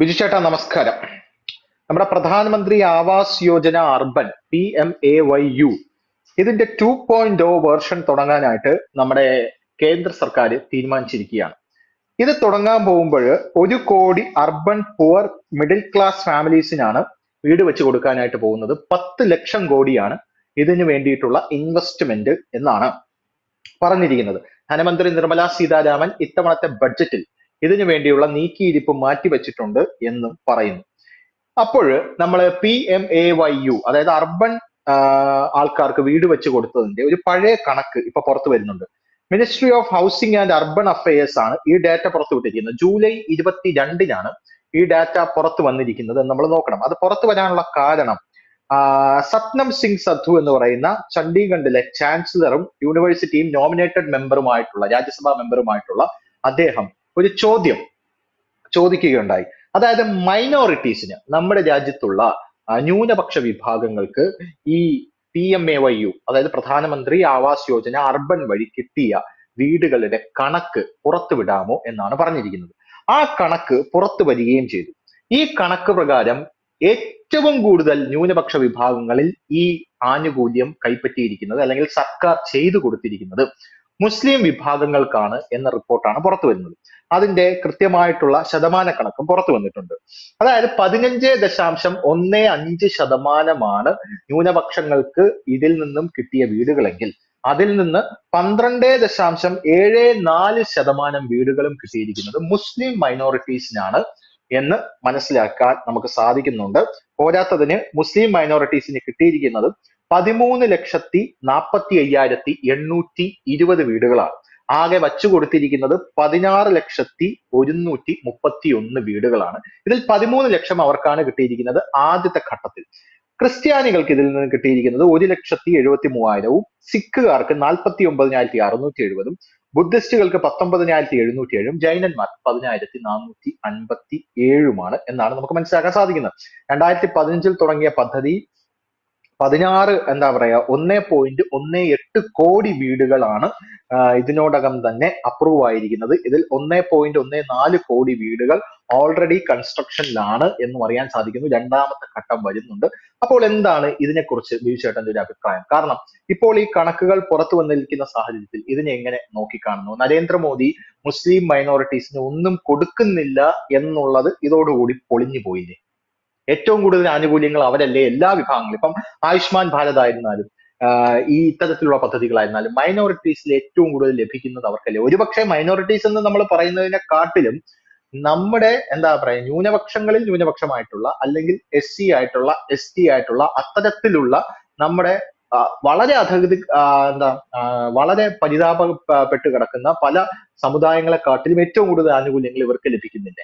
ബിജു ചേട്ടാ നമസ്കാരം നമ്മുടെ പ്രധാനമന്ത്രി Awas Yojana urban P M A Y U ഇതിന്റെ ടു പോയിന്റ് ഓ വേർഷൻ തുടങ്ങാനായിട്ട് നമ്മുടെ കേന്ദ്ര സർക്കാർ തീരുമാനിച്ചിരിക്കുകയാണ് ഇത് തുടങ്ങാൻ പോകുമ്പോൾ ഒരു കോടി അർബൻ പുവർ മിഡിൽ ക്ലാസ് ഫാമിലീസിനാണ് വീട് വെച്ച് കൊടുക്കാനായിട്ട് പോകുന്നത് പത്ത് ലക്ഷം കോടിയാണ് ഇതിനു വേണ്ടിയിട്ടുള്ള ഇൻവെസ്റ്റ്മെന്റ് എന്നാണ് പറഞ്ഞിരിക്കുന്നത് ധനമന്ത്രി നിർമ്മല സീതാരാമൻ ഇത്തവണത്തെ ബഡ്ജറ്റിൽ ഇതിനു വേണ്ടിയുള്ള നീക്കിയിരിപ്പ് മാറ്റിവെച്ചിട്ടുണ്ട് എന്നും പറയുന്നു അപ്പോൾ നമ്മൾ P M A Y U അതായത് അർബൻ ആൾക്കാർക്ക് വീട് വെച്ച് കൊടുത്തതിന്റെ ഒരു പഴയ കണക്ക് ഇപ്പൊ പുറത്തു വരുന്നുണ്ട് ministry of housing and urban affairs ആണ് ഈ ഡാറ്റ പുറത്തുവിട്ടിരിക്കുന്നത് ജൂലൈ ഇരുപത്തിരണ്ടിനാണ് ഈ ഡാറ്റ പുറത്തു വന്നിരിക്കുന്നത് എന്ന് നമ്മൾ നോക്കണം അത് പുറത്തു വരാനുള്ള കാരണം ആ, സത്നം സിംഗ് സദ്ധു എന്ന് പറയുന്ന ചണ്ഡീഗഡിലെ ചാൻസലറും യൂണിവേഴ്സിറ്റിയും നോമിനേറ്റഡ് മെമ്പറുമായിട്ടുള്ള രാജ്യസഭാ മെമ്പറുമായിട്ടുള്ള അദ്ദേഹം ഒരു ചോദ്യം ചോദിക്കുകയുണ്ടായി അതായത് മൈനോറിറ്റീസിന് നമ്മുടെ രാജ്യത്തുള്ള ആ, ന്യൂനപക്ഷ വിഭാഗങ്ങൾക്ക് ഈ P M A Y U അതായത് പ്രധാനമന്ത്രി ആവാസ് യോജന അർബൻ വഴി കിട്ടിയ വീടുകളുടെ കണക്ക് പുറത്തുവിടാമോ എന്നാണ് പറഞ്ഞിരിക്കുന്നത് ആ കണക്ക് പുറത്തു വരികയും ചെയ്തു ഈ കണക്ക് പ്രകാരം ഏറ്റവും കൂടുതൽ ന്യൂനപക്ഷ വിഭാഗങ്ങളിൽ ഈ ആനുകൂല്യം കൈപ്പറ്റിയിരിക്കുന്നത് അല്ലെങ്കിൽ സർക്കാർ ചെയ്തു കൊടുത്തിരിക്കുന്നത് മുസ്ലിം വിഭാഗങ്ങൾക്കാണ് എന്ന റിപ്പോർട്ടാണ് പുറത്തു വരുന്നത് അതിന്റെ കൃത്യമായിട്ടുള്ള ശതമാന കണക്കും പുറത്തു വന്നിട്ടുണ്ട് അതായത് പതിനഞ്ച് ദശാംശം ഒന്ന് അഞ്ച് ശതമാനമാണ് ന്യൂനപക്ഷങ്ങൾക്ക് ഇതിൽ നിന്നും കിട്ടിയ വീടുകളെങ്കിൽ അതിൽ നിന്ന് പന്ത്രണ്ട് ദശാംശം ഏഴ് നാല് ശതമാനം വീടുകളും കിട്ടിയിരിക്കുന്നത് മുസ്ലിം മൈനോറിറ്റീസിനാണ് എന്ന് മനസ്സിലാക്കാൻ നമുക്ക് സാധിക്കുന്നുണ്ട് പോരാത്തതിന് മുസ്ലിം മൈനോറിറ്റീസിന് കിട്ടിയിരിക്കുന്നത് പതിമൂന്ന് ലക്ഷത്തി നാൽപ്പത്തി അയ്യായിരത്തി എണ്ണൂറ്റി ഇരുപത് വീടുകളാണ് ആകെ വച്ചു കൊടുത്തിരിക്കുന്നത് പതിനാറ് ലക്ഷത്തി ഒരുന്നൂറ്റി മുപ്പത്തി ഒന്ന് വീടുകളാണ് ഇതിൽ പതിമൂന്ന് ലക്ഷം അവർക്കാണ് കിട്ടിയിരിക്കുന്നത് ആദ്യത്തെ ഘട്ടത്തിൽ ക്രിസ്ത്യാനികൾക്ക് ഇതിൽ നിന്ന് കിട്ടിയിരിക്കുന്നത് ഒരു ലക്ഷത്തി എഴുപത്തി മൂവായിരവും സിഖുകാർക്ക് നാൽപ്പത്തി ഒമ്പതിനായിരത്തി അറുന്നൂറ്റി എഴുപതും ബുദ്ധിസ്റ്റുകൾക്ക് പത്തൊമ്പതിനായിരത്തി എഴുന്നൂറ്റി ഏഴും ജൈനന്മാർക്ക് പതിനായിരത്തി നാനൂറ്റി അൻപത്തി ഏഴുമാണ് എന്നാണ് നമുക്ക് മനസ്സിലാക്കാൻ സാധിക്കുന്നത് രണ്ടായിരത്തി പതിനഞ്ചിൽ തുടങ്ങിയ പദ്ധതി പതിനാറ് എന്താ പറയാ ഒന്നേ പോയിന്റ് ഒന്നേ എട്ട് കോടി വീടുകളാണ് ആ, ഇതിനോടകം തന്നെ അപ്രൂവ് ആയിരിക്കുന്നത് ഇതിൽ ഒന്നേ പോയിന്റ് ഒന്നേ നാല് കോടി വീടുകൾ ഓൾറെഡി കൺസ്ട്രക്ഷനിലാണ് എന്നും അറിയാൻ സാധിക്കുന്നു രണ്ടാമത്തെ ഘട്ടം വരുന്നുണ്ട് അപ്പോൾ എന്താണ് ഇതിനെക്കുറിച്ച് ബിജു ചേട്ടന്റെ ഒരു അഭിപ്രായം കാരണം ഇപ്പോൾ ഈ കണക്കുകൾ പുറത്തു വന്നിരിക്കുന്ന സാഹചര്യത്തിൽ ഇതിനെ എങ്ങനെ നോക്കിക്കാണുന്നു നരേന്ദ്രമോദി മുസ്ലിം മൈനോറിറ്റീസിന് ഒന്നും കൊടുക്കുന്നില്ല എന്നുള്ളത് ഇതോടുകൂടി പൊളിഞ്ഞു പോയില്ലേ ഏറ്റവും കൂടുതൽ ആനുകൂല്യങ്ങൾ അവരല്ലേ എല്ലാ വിഭാഗങ്ങളും ഇപ്പം ആയുഷ്മാൻ ഭാരത് ആയിരുന്നാലും ആഹ് ഈ ഇത്തരത്തിലുള്ള പദ്ധതികളായിരുന്നാലും മൈനോറിറ്റീസിൽ ഏറ്റവും കൂടുതൽ ലഭിക്കുന്നത് അവർക്കല്ലേ ഒരുപക്ഷെ മൈനോറിറ്റീസ് എന്ന് നമ്മൾ പറയുന്നതിനെക്കാട്ടിലും നമ്മുടെ എന്താ പറയാ ന്യൂനപക്ഷങ്ങളിൽ ന്യൂനപക്ഷമായിട്ടുള്ള അല്ലെങ്കിൽ എസ് സി ആയിട്ടുള്ള എസ് ടി ആയിട്ടുള്ള അത്തരത്തിലുള്ള നമ്മുടെ ആ, വളരെ അധഗതി ആ, എന്താ ആ, വളരെ പരിതാപപ്പെട്ട് കിടക്കുന്ന പല സമുദായങ്ങളെക്കാട്ടിലും ഏറ്റവും കൂടുതൽ ആനുകൂല്യങ്ങൾ ഇവർക്ക് ലഭിക്കുന്നില്ലേ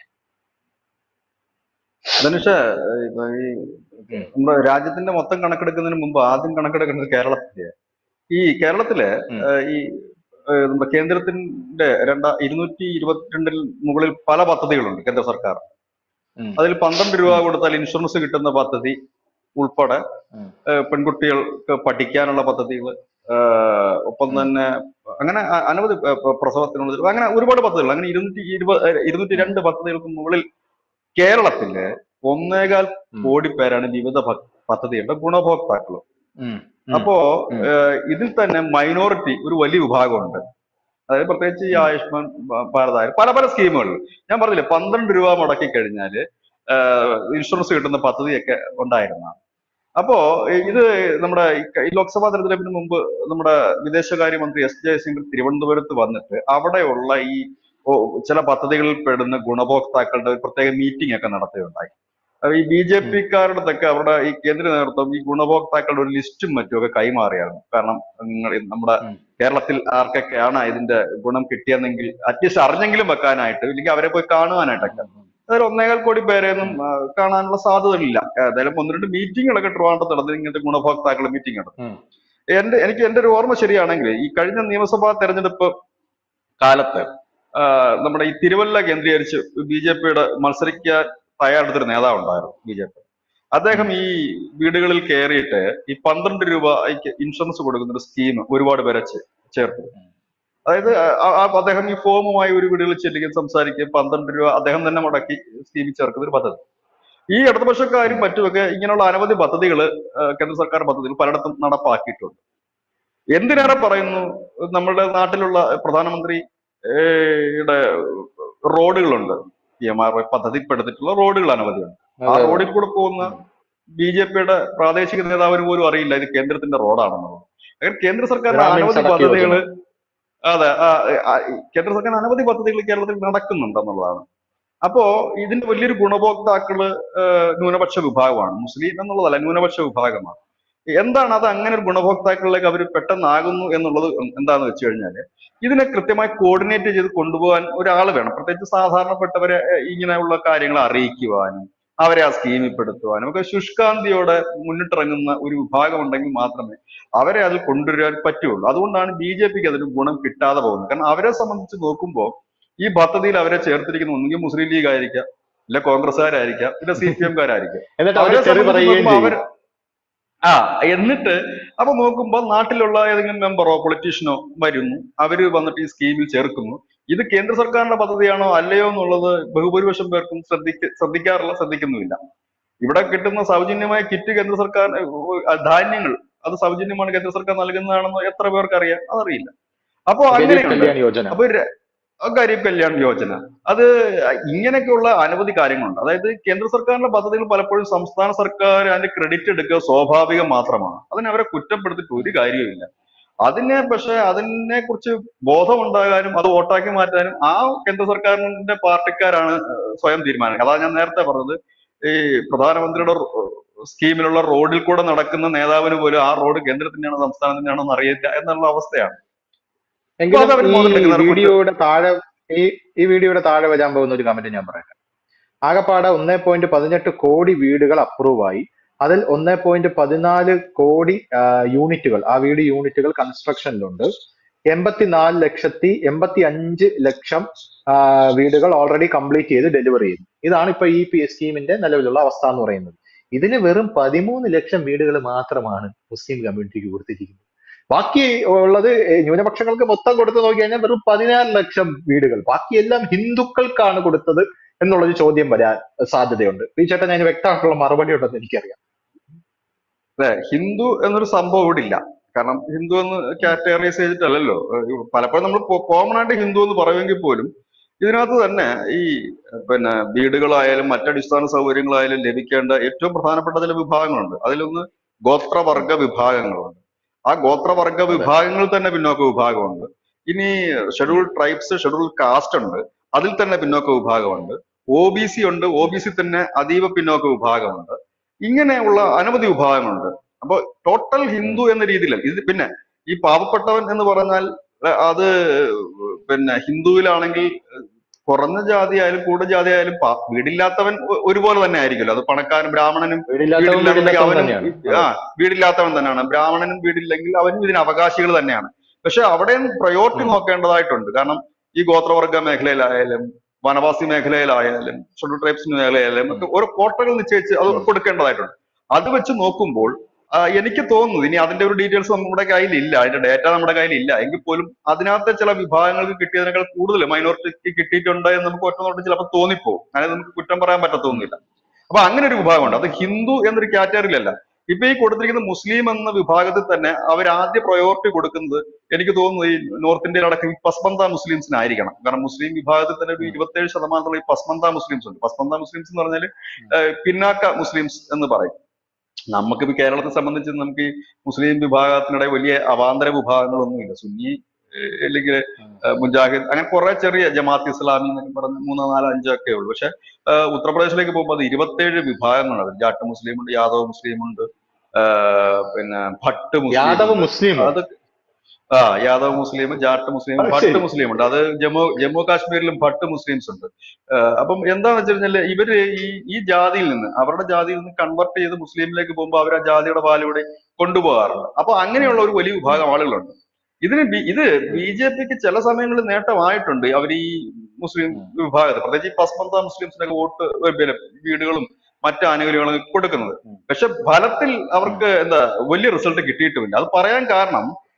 ധനുഷ ഇപ്പൊ ഈ ഉം. നമ്മുടെ രാജ്യത്തിന്റെ മൊത്തം കണക്കെടുക്കുന്നതിന് മുമ്പ് ആദ്യം കണക്കെടുക്കുന്നത് കേരളത്തിലെ ഈ കേരളത്തില് ഉം. ഏഹ് ഈ ഏഹ് നമ്മുടെ കേന്ദ്രത്തിന്റെ രണ്ടാ ഇരുന്നൂറ്റി ഇരുപത്തിരണ്ടിൽ മുകളിൽ പല പദ്ധതികളുണ്ട് കേന്ദ്ര സർക്കാർ ഉം. അതിൽ പന്ത്രണ്ട് രൂപ കൊടുത്താൽ ഇൻഷുറൻസ് കിട്ടുന്ന പദ്ധതി ഉൾപ്പെടെ ഉം. ഏഹ് പെൺകുട്ടികൾക്ക് പഠിക്കാനുള്ള പദ്ധതികൾ ഒപ്പം ഉം. തന്നെ അങ്ങനെ അ- അനവധി പ- പ- പ്രസവത്തിനുള്ള അങ്ങനെ ഒരുപാട് പദ്ധതികൾ അങ്ങനെ ഇരുന്നൂറ്റി ഇരുപത് ഇരുന്നൂറ്റി രണ്ട് പദ്ധതികൾക്ക് മുകളിൽ കേരളത്തില് ഒന്നേകാൽ ഉം. കോടി പേരാണ് വിവിധ പ- പദ്ധതിയുടെ ഗുണഭോക്താക്കൾ ഉം. അപ്പോ ഉം. ഏഹ് ഇതിൽ തന്നെ മൈനോറിറ്റി ഒരു വലിയ വിഭാഗമുണ്ട് അതായത് പ്രത്യേകിച്ച് ഈ ഉം. ആയുഷ്മാൻ ഭ- ഭാരത് ആയാലും പല പല സ്കീമുകൾ ഞാൻ പറഞ്ഞില്ലേ പന്ത്രണ്ട് രൂപ മുടക്കി കഴിഞ്ഞാല് ഇൻഷുറൻസ് കിട്ടുന്ന പദ്ധതിയൊക്കെ ഉണ്ടായിരുന്നതാണ് അപ്പോ ഇ- ഇത് നമ്മുടെ ഈ ക- ഈ ലോക്സഭാ തെരഞ്ഞെടുപ്പിന് മുമ്പ് നമ്മുടെ വിദേശകാര്യമന്ത്രി എസ് ജയശങ്കർ തിരുവനന്തപുരത്ത് വന്നിട്ട് അവിടെയുള്ള ഈ ഓ- ചില പദ്ധതികളിൽ പെടുന്ന ഗുണഭോക്താക്കളുടെ ഒരു പ്രത്യേക മീറ്റിംഗ് ഒക്കെ നടത്തുകയുണ്ടായി അപ്പൊ ഈ ബി ജെ പിക്കാരുടെയൊക്കെ അവരുടെ ഈ കേന്ദ്ര നേതൃത്വം ഈ ഗുണഭോക്താക്കളുടെ ഒരു ലിസ്റ്റും മറ്റുമൊക്കെ കൈമാറിയായിരുന്നു കാരണം നിങ്ങൾ നമ്മുടെ ഉം. കേരളത്തിൽ ആർക്കൊക്കെയാണ് ഇതിന്റെ ഗുണം കിട്ടിയതെങ്കിൽ അറ്റ്ലീസ്റ്റ് അറിഞ്ഞെങ്കിലും വെക്കാനായിട്ട് ഇല്ലെങ്കിൽ അവരെ പോയി കാണുവാനായിട്ടൊക്കെ അതായത് ഒന്നേകാൽ കോടി പേരെയൊന്നും ആ, കാണാനുള്ള സാധ്യതയില്ല ഏതായാലും ഒന്ന് രണ്ട് മീറ്റിങ്ങുകളൊക്കെ ട്രിവാൻഡ്രത്ത് നടന്നു ഇങ്ങനത്തെ ഗുണഭോക്താക്കളുടെ മീറ്റിംഗ് നടന്നു ഉം. എന്റെ എനിക്ക് എന്റെ ഒരു ഓർമ്മ ശരിയാണെങ്കിൽ ഈ കഴിഞ്ഞ നിയമസഭാ തെരഞ്ഞെടുപ്പ് കാലത്ത് ആ, നമ്മുടെ ഈ തിരുവല്ല കേന്ദ്രീകരിച്ച് ബി ജെ പിയുടെ മത്സരിക്കാൻ തയ്യാറെടുത്തൊരു നേതാവ് ഉണ്ടായിരുന്നു ബി ജെ പി അദ്ദേഹം ഈ വീടുകളിൽ കയറിയിട്ട് ഈ പന്ത്രണ്ട് രൂപ ഇൻഷുറൻസ് കൊടുക്കുന്ന ഒരു സ്കീം ഒരുപാട് പേരെ ചേ- ചേർത്തു അതായത് ആ- ആ അദ്ദേഹം ഈ ഫോമുമായി ഒരു വീടുകളിൽ ചെല്ലുകയും സംസാരിക്കുകയും പന്ത്രണ്ട് രൂപ അദ്ദേഹം തന്നെ മുടക്കി സ്കീമിൽ ചേർക്കുന്ന ഒരു പദ്ധതി ഈ ഇടതുപക്ഷക്കാരും മറ്റുമൊക്കെ ഇങ്ങനെയുള്ള അനവധി പദ്ധതികൾ കേന്ദ്ര സർക്കാർ പദ്ധതികൾ പലയിടത്തും നടപ്പാക്കിയിട്ടുണ്ട് എന്തിനേറെ പറയുന്നു നമ്മുടെ നാട്ടിലുള്ള പ്രധാനമന്ത്രി ഏഹ്, യുടെ റോഡുകളുണ്ട് പി എം ആർ പദ്ധതിപ്പെടുത്തിയിട്ടുള്ള റോഡുകൾ അനവധിയുണ്ട് ആ അതെ. റോഡിൽ കൂടെ പോകുന്ന ബി ജെ പിയുടെ പ്രാദേശിക നേതാവിന് പോലും അറിയില്ല ഇത് കേന്ദ്രത്തിന്റെ റോഡാണെന്നുള്ളത് അങ്ങനെ കേന്ദ്ര സർക്കാരിന്റെ ഗ്രാമീൺ അനവധി സഡക് പദ്ധതികൾ യോജന. അതെ ആ, ആ, കേന്ദ്ര സർക്കാർ അനവധി പദ്ധതികൾ കേരളത്തിൽ നടക്കുന്നുണ്ടെന്നുള്ളതാണ് അപ്പോ ഇതിന്റെ വലിയൊരു ഗുണഭോക്താക്കള് ഏഹ്, ന്യൂനപക്ഷ വിഭാഗമാണ് മുസ്ലിം എന്നുള്ളതല്ല ന്യൂനപക്ഷ വിഭാഗമാണ് എന്താണ് അത് അങ്ങനെ ഒരു ഗുണഭോക്താക്കളിലേക്ക് അവർ പെട്ടെന്നാകുന്നു എന്നുള്ളത് എന്താന്ന് വെച്ച് കഴിഞ്ഞാല് ഇതിനെ കൃത്യമായി കോർഡിനേറ്റ് ചെയ്ത് കൊണ്ടുപോകാൻ ഒരാൾ വേണം പ്രത്യേകിച്ച് സാധാരണപ്പെട്ടവരെ ഏഹ്, ഇങ്ങനെയുള്ള കാര്യങ്ങൾ അറിയിക്കുവാനും അവരെ ആ സ്കീമിൽ പെടുത്തുവാനും ഒക്കെ ശുഷ്കാന്തിയോടെ മുന്നിട്ടിറങ്ങുന്ന ഒരു വിഭാഗം ഉണ്ടെങ്കിൽ മാത്രമേ അവരെ അതിൽ കൊണ്ടുവരാൻ പറ്റുള്ളൂ അതുകൊണ്ടാണ് ബി ജെ പിക്ക് അതിന് ഗുണം കിട്ടാതെ പോകുന്നത് കാരണം അവരെ സംബന്ധിച്ച് നോക്കുമ്പോൾ ഈ പദ്ധതിയിൽ അവരെ ചേർത്തിരിക്കുന്ന ഒന്നുകിൽ മുസ്ലിം ലീഗ് ആയിരിക്കാം ഇല്ല കോൺഗ്രസ്സുകാരായിരിക്കാം ഇല്ല സി പി എംകാരായിരിക്കാം എന്നിട്ട് അവര് അവരെ തെറി സംബന്ധിച്ച് പറയുകയും നോക്കുമ്പോൾ ചെയ്യും അവർ ആ എന്നിട്ട് അപ്പൊ നോക്കുമ്പോൾ നാട്ടിലുള്ള ഏതെങ്കിലും മെമ്പറോ പൊളിറ്റീഷ്യനോ വരുന്നു അവര് വന്നിട്ട് ഈ സ്കീമിൽ ചേർക്കുന്നു ഇത് കേന്ദ്ര സർക്കാരിന്റെ പദ്ധതിയാണോ അല്ലയോ എന്നുള്ളത് ബഹുഭൂരിപക്ഷം പേർക്കും ശ്രദ്ധിക്ക ശ്രദ്ധിക്കാറില്ല ശ്രദ്ധിക്കുന്നുമില്ല ഇവിടെ കിട്ടുന്ന സൗജന്യമായ കിറ്റ് കേന്ദ്ര സർക്കാർ ഏഹ്, ധാന്യങ്ങൾ അത് സൗജന്യമാണ് കേന്ദ്ര സർക്കാർ നൽകുന്നതാണെന്ന് എത്ര പേർക്ക് അറിയാം അതറിയില്ല അപ്പൊ ഗരീബ് അങ്ങനെയുണ്ട് കല്യാൺ യോജന അപ്പൊ ര- ഗരീബ് കല്യാൺ യോജന അത് ഇങ്ങനെയൊക്കെയുള്ള അനവധി കാര്യങ്ങളുണ്ട് അതായത് കേന്ദ്ര സർക്കാരിന്റെ പദ്ധതികൾ പലപ്പോഴും സംസ്ഥാന സർക്കാർ അതിന്റെ ക്രെഡിറ്റ് എടുക്കുക സ്വാഭാവികം മാത്രമാണ് അതിനെ അവരെ കുറ്റപ്പെടുത്തിയിട്ട് ഒരു കാര്യവുമില്ല അതിനെ പക്ഷെ അതിനെ കുറിച്ച് ബോധമുണ്ടാകാനും അത് വോട്ടാക്കി മാറ്റാനും ആ കേന്ദ്ര സർക്കാരിന്റെ പാർട്ടിക്കാരാണ് ഏഹ്, സ്വയം തീരുമാനം അതാ ഞാൻ നേരത്തെ പറഞ്ഞത് ഈ പ്രധാനമന്ത്രിയുടെ റോ- സ്കീമിലുള്ള റോഡിൽ കൂടെ നടക്കുന്ന നേതാവിന് പോലും ആ റോഡ് കേന്ദ്രത്തിന്റെയാണോ സംസ്ഥാനത്തിന്റെയാണോ എന്ന് അറിയില്ല എന്നുള്ള അവസ്ഥയാണ് എങ്കിലും അപ്പൊ അതവര് ഈ മുതലെടുക്കുന്നവരെ കൊണ്ട് വീഡിയോയുടെ താഴെ ഈ ഈ വീഡിയോയുടെ താഴെ വരാൻ പോകുന്ന ഒരു കമന്റ് ഞാൻ പറയാം ആകപ്പാടെ ഒന്നേ പോയിന്റ് പതിനെട്ട് കോടി വീടുകൾ അപ്രൂവ് ആയി അതിൽ ഒന്നേ പോയിന്റ് പതിനാല് കോടി ആ, യൂണിറ്റുകൾ ആ വീട് യൂണിറ്റുകൾ കൺസ്ട്രക്ഷനിലുണ്ട് എൺപത്തിനാല് ലക്ഷത്തി എൺപത്തി അഞ്ച് ലക്ഷം ആ, വീടുകൾ ഓൾറെഡി കംപ്ലീറ്റ് ചെയ്ത് ഡെലിവറി ചെയ്തു ഇതാണ് ഇപ്പൊ ഈ പി സ്കീമിന്റെ നിലവിലുള്ള അവസ്ഥ എന്ന് പറയുന്നത് ഇതിന് വെറും പതിമൂന്ന് ലക്ഷം വീടുകൾ മാത്രമാണ് മുസ്ലിം കമ്മ്യൂണിറ്റിക്ക് കൊടുത്തിരിക്കുന്നത് ബാക്കി ഉള്ളത് ഏഹ് ന്യൂനപക്ഷങ്ങൾക്ക് മൊത്തം കൊടുത്തു നോക്കി കഴിഞ്ഞാൽ വെറും പതിനാറ് ലക്ഷം വീടുകൾ ബാക്കിയെല്ലാം ഹിന്ദുക്കൾക്കാണ് കൊടുത്തത് എന്നുള്ളൊരു ചോദ്യം വരാൻ സാധ്യതയുണ്ട് ഈ ചേട്ടൻ അതിന് വ്യക്തമായിട്ടുള്ള മറുപടി ഉണ്ടെന്ന് എനിക്കറിയാം അതെ ഹിന്ദു എന്നൊരു സംഭവം ഇവിടെ ഇല്ല കാരണം ഹിന്ദു എന്ന് കാറ്റഗറൈസ് ചെയ്തിട്ടല്ലല്ലോ ഏഹ് പലപ്പോഴും നമ്മൾ കോമൺ ആയിട്ട് ഹിന്ദു എന്ന് പറയുമെങ്കിൽ പോലും ഇതിനകത്ത് തന്നെ ഈ പിന്നെ വീടുകളായാലും മറ്റടിസ്ഥാന സൗകര്യങ്ങളായാലും ലഭിക്കേണ്ട ഏറ്റവും പ്രധാനപ്പെട്ട ചില വിഭാഗങ്ങളുണ്ട് അതിലൊന്ന് ഗോത്രവർഗ വിഭാഗങ്ങളുണ്ട് ആ ഗോത്രവർഗ വിഭാഗങ്ങൾ തന്നെ പിന്നോക്ക വിഭാഗമുണ്ട് ഇനി ഷെഡ്യൂൾ ട്രൈബ്സ് ഷെഡ്യൂൾ കാസ്റ്റ് ഉണ്ട് അതിൽ തന്നെ പിന്നോക്ക വിഭാഗമുണ്ട് ഒ ബി സി ഉണ്ട് ഒ ബി സി തന്നെ അതീവ പിന്നോക്ക വിഭാഗമുണ്ട് ഇങ്ങനെയുള്ള അനവധി വിഭാഗങ്ങളുണ്ട് അപ്പൊ ടോട്ടൽ ഹിന്ദു എന്ന രീതിയിലല്ല ഇത് പിന്നെ ഈ പാവപ്പെട്ടവൻ എന്ന് പറഞ്ഞാൽ അഹ് അത് പിന്നെ ഹിന്ദുവിലാണെങ്കിൽ കുറഞ്ഞ ജാതി ആയാലും കൂടുതൽ ജാതി ആയാലും പ- വീടില്ലാത്തവൻ ഒ- ഒരുപോലെ തന്നെ ആയിരിക്കുമല്ലോ അത് പണക്കാരൻ ബ്രാഹ്മണനും വീടില്ലാത്തവൻ വീടില്ലാണെങ്കിൽ വീടില്ലാത്തവൻ അവനും തന്നെയാണ് ആ വീടില്ലാത്തവൻ തന്നെയാണ് ബ്രാഹ്മണനും വീടില്ലെങ്കിൽ അവനും ഇതിന് അവകാശികൾ തന്നെയാണ് പക്ഷെ അവിടെയും പ്രയോറിറ്റി ഉം. നോക്കേണ്ടതായിട്ടുണ്ട് കാരണം ഈ ഗോത്രവർഗ മേഖലയിലായാലും വനവാസി മേഖലയിലായാലും ഷെഡ്യൂൾ ട്രൈബ്സ് മേഖലയിലായാലും ഒക്കെ ഓരോ കോട്ടകൾ നിശ്ചയിച്ച് അത് ഉം. കൊടുക്കേണ്ടതായിട്ടുണ്ട് അത് വെച്ച് നോക്കുമ്പോൾ ആ, എനിക്ക് തോന്നുന്നു ഇനി അതിന്റെ ഒരു ഡീറ്റെയിൽസ് നമ്മുടെ കയ്യിലില്ല അതിന്റെ ഡേറ്റ നമ്മുടെ കയ്യിലില്ല എങ്കിൽ പോലും അതിനകത്തെ ചില വിഭാഗങ്ങൾക്ക് കിട്ടിയതിനേക്കാൾ കൂടുതൽ മൈനോറിറ്റിക്ക് കിട്ടിയിട്ടുണ്ട് എന്ന് നമുക്ക് ഒറ്റ നോട്ടം ചിലപ്പോൾ തോന്നിപ്പോകും അതായത് നമുക്ക് കുറ്റം പറയാൻ പറ്റത്തൊന്നുമില്ല അപ്പൊ അങ്ങനെ ഒരു വിഭാഗമുണ്ട് അത് ഹിന്ദു എന്നൊരു കാറ്റഗറിയിലല്ല ഇപ്പൊ ഈ കൊടുത്തിരിക്കുന്ന മുസ്ലിം എന്ന വിഭാഗത്തിൽ തന്നെ അവർ ആദ്യ പ്രയോറിറ്റി കൊടുക്കുന്നത് എനിക്ക് തോന്നുന്നു ഈ നോർത്ത് ഇന്ത്യയിൽ അടക്കം ഈ പസ്മന്ത മുസ്ലിംസിനായിരിക്കണം കാരണം മുസ്ലിം വിഭാഗത്തിൽ തന്നെ ഒരു ഉം. ഇരുപത്തേഴ് ശതമാനത്തോളം ഈ പസ്മന്ത മുസ്ലിംസ് ഉണ്ട് പസ്മന്ത മുസ്ലിംസ് എന്ന് പറഞ്ഞാൽ പിന്നാക്ക മുസ്ലിംസ് എന്ന് പറയും നമുക്ക് ഇപ്പൊ കേരളത്തെ സംബന്ധിച്ച് നമുക്ക് ഈ മുസ്ലിം വിഭാഗത്തിനിടെ വലിയ അവാന്തര വിഭാഗങ്ങളൊന്നുമില്ല സുന്നി ഏഹ് അല്ലെങ്കിൽ ഏഹ് മുജാഹിദ് അങ്ങനെ കുറെ ചെറിയ ജമാഅത്ത് ഇസ്ലാമി എന്നൊക്കെ പറഞ്ഞ് മൂന്നോ നാലോ അഞ്ചോ ഒക്കെ ഉള്ളൂ പക്ഷെ ഏഹ് ഉത്തർപ്രദേശിലേക്ക് പോകുമ്പോൾ അത് ഇരുപത്തേഴ് വിഭാഗങ്ങളുണ്ട് ജാട്ട് മുസ്ലിം ഉണ്ട് യാദവ് മുസ്ലിം ഉണ്ട് ഏഹ് പിന്നെ ഭട്ട് മുസ്ലിം യാദവ് ഉണ്ട്. മുസ്ലിം അത് ആ യാദവ് മുസ്ലിം ജാട്ട് മുസ്ലിം അത് ഭട്ട് ശരി. മുസ്ലിം ഉണ്ട് അത് ജമ്മു ജമ്മു കാശ്മീരിലും ഭട്ട് മുസ്ലിംസ് ഉണ്ട് ഏഹ് അപ്പം എന്താന്ന് വെച്ച് കഴിഞ്ഞാല് ഇവര് ഈ ഈ ജാതിയിൽ നിന്ന് അവരുടെ ജാതിയിൽ നിന്ന് കൺവെർട്ട് ചെയ്ത് മുസ്ലിമിലേക്ക് പോകുമ്പോൾ അവർ ആ ജാതിയുടെ പാലൂടെ കൊണ്ടുപോകാറുണ്ട് അപ്പൊ അങ്ങനെയുള്ള ഒരു വലിയ വിഭാഗം ആളുകളുണ്ട് ഇതിന് ബി- ഇത് ബി ജെ പിക്ക് ചില സമയങ്ങളിൽ നേട്ടമായിട്ടുണ്ട് അവർ ഈ മുസ്ലിം വിഭാഗത്തിൽ പ്രത്യേകിച്ച് ഈ പസ്മന്ത മുസ്ലിംസിനൊക്കെ വോട്ട് ഏഹ് പിന്നെ വീടുകളും മറ്റ് ആനുകൂല്യങ്ങളും കൊടുക്കുന്നത് ഉം. പക്ഷെ ഫലത്തിൽ അവർക്ക് എന്താ വലിയ റിസൾട്ട് കിട്ടിയിട്ടുമില്ല അത് പറയാൻ കാരണം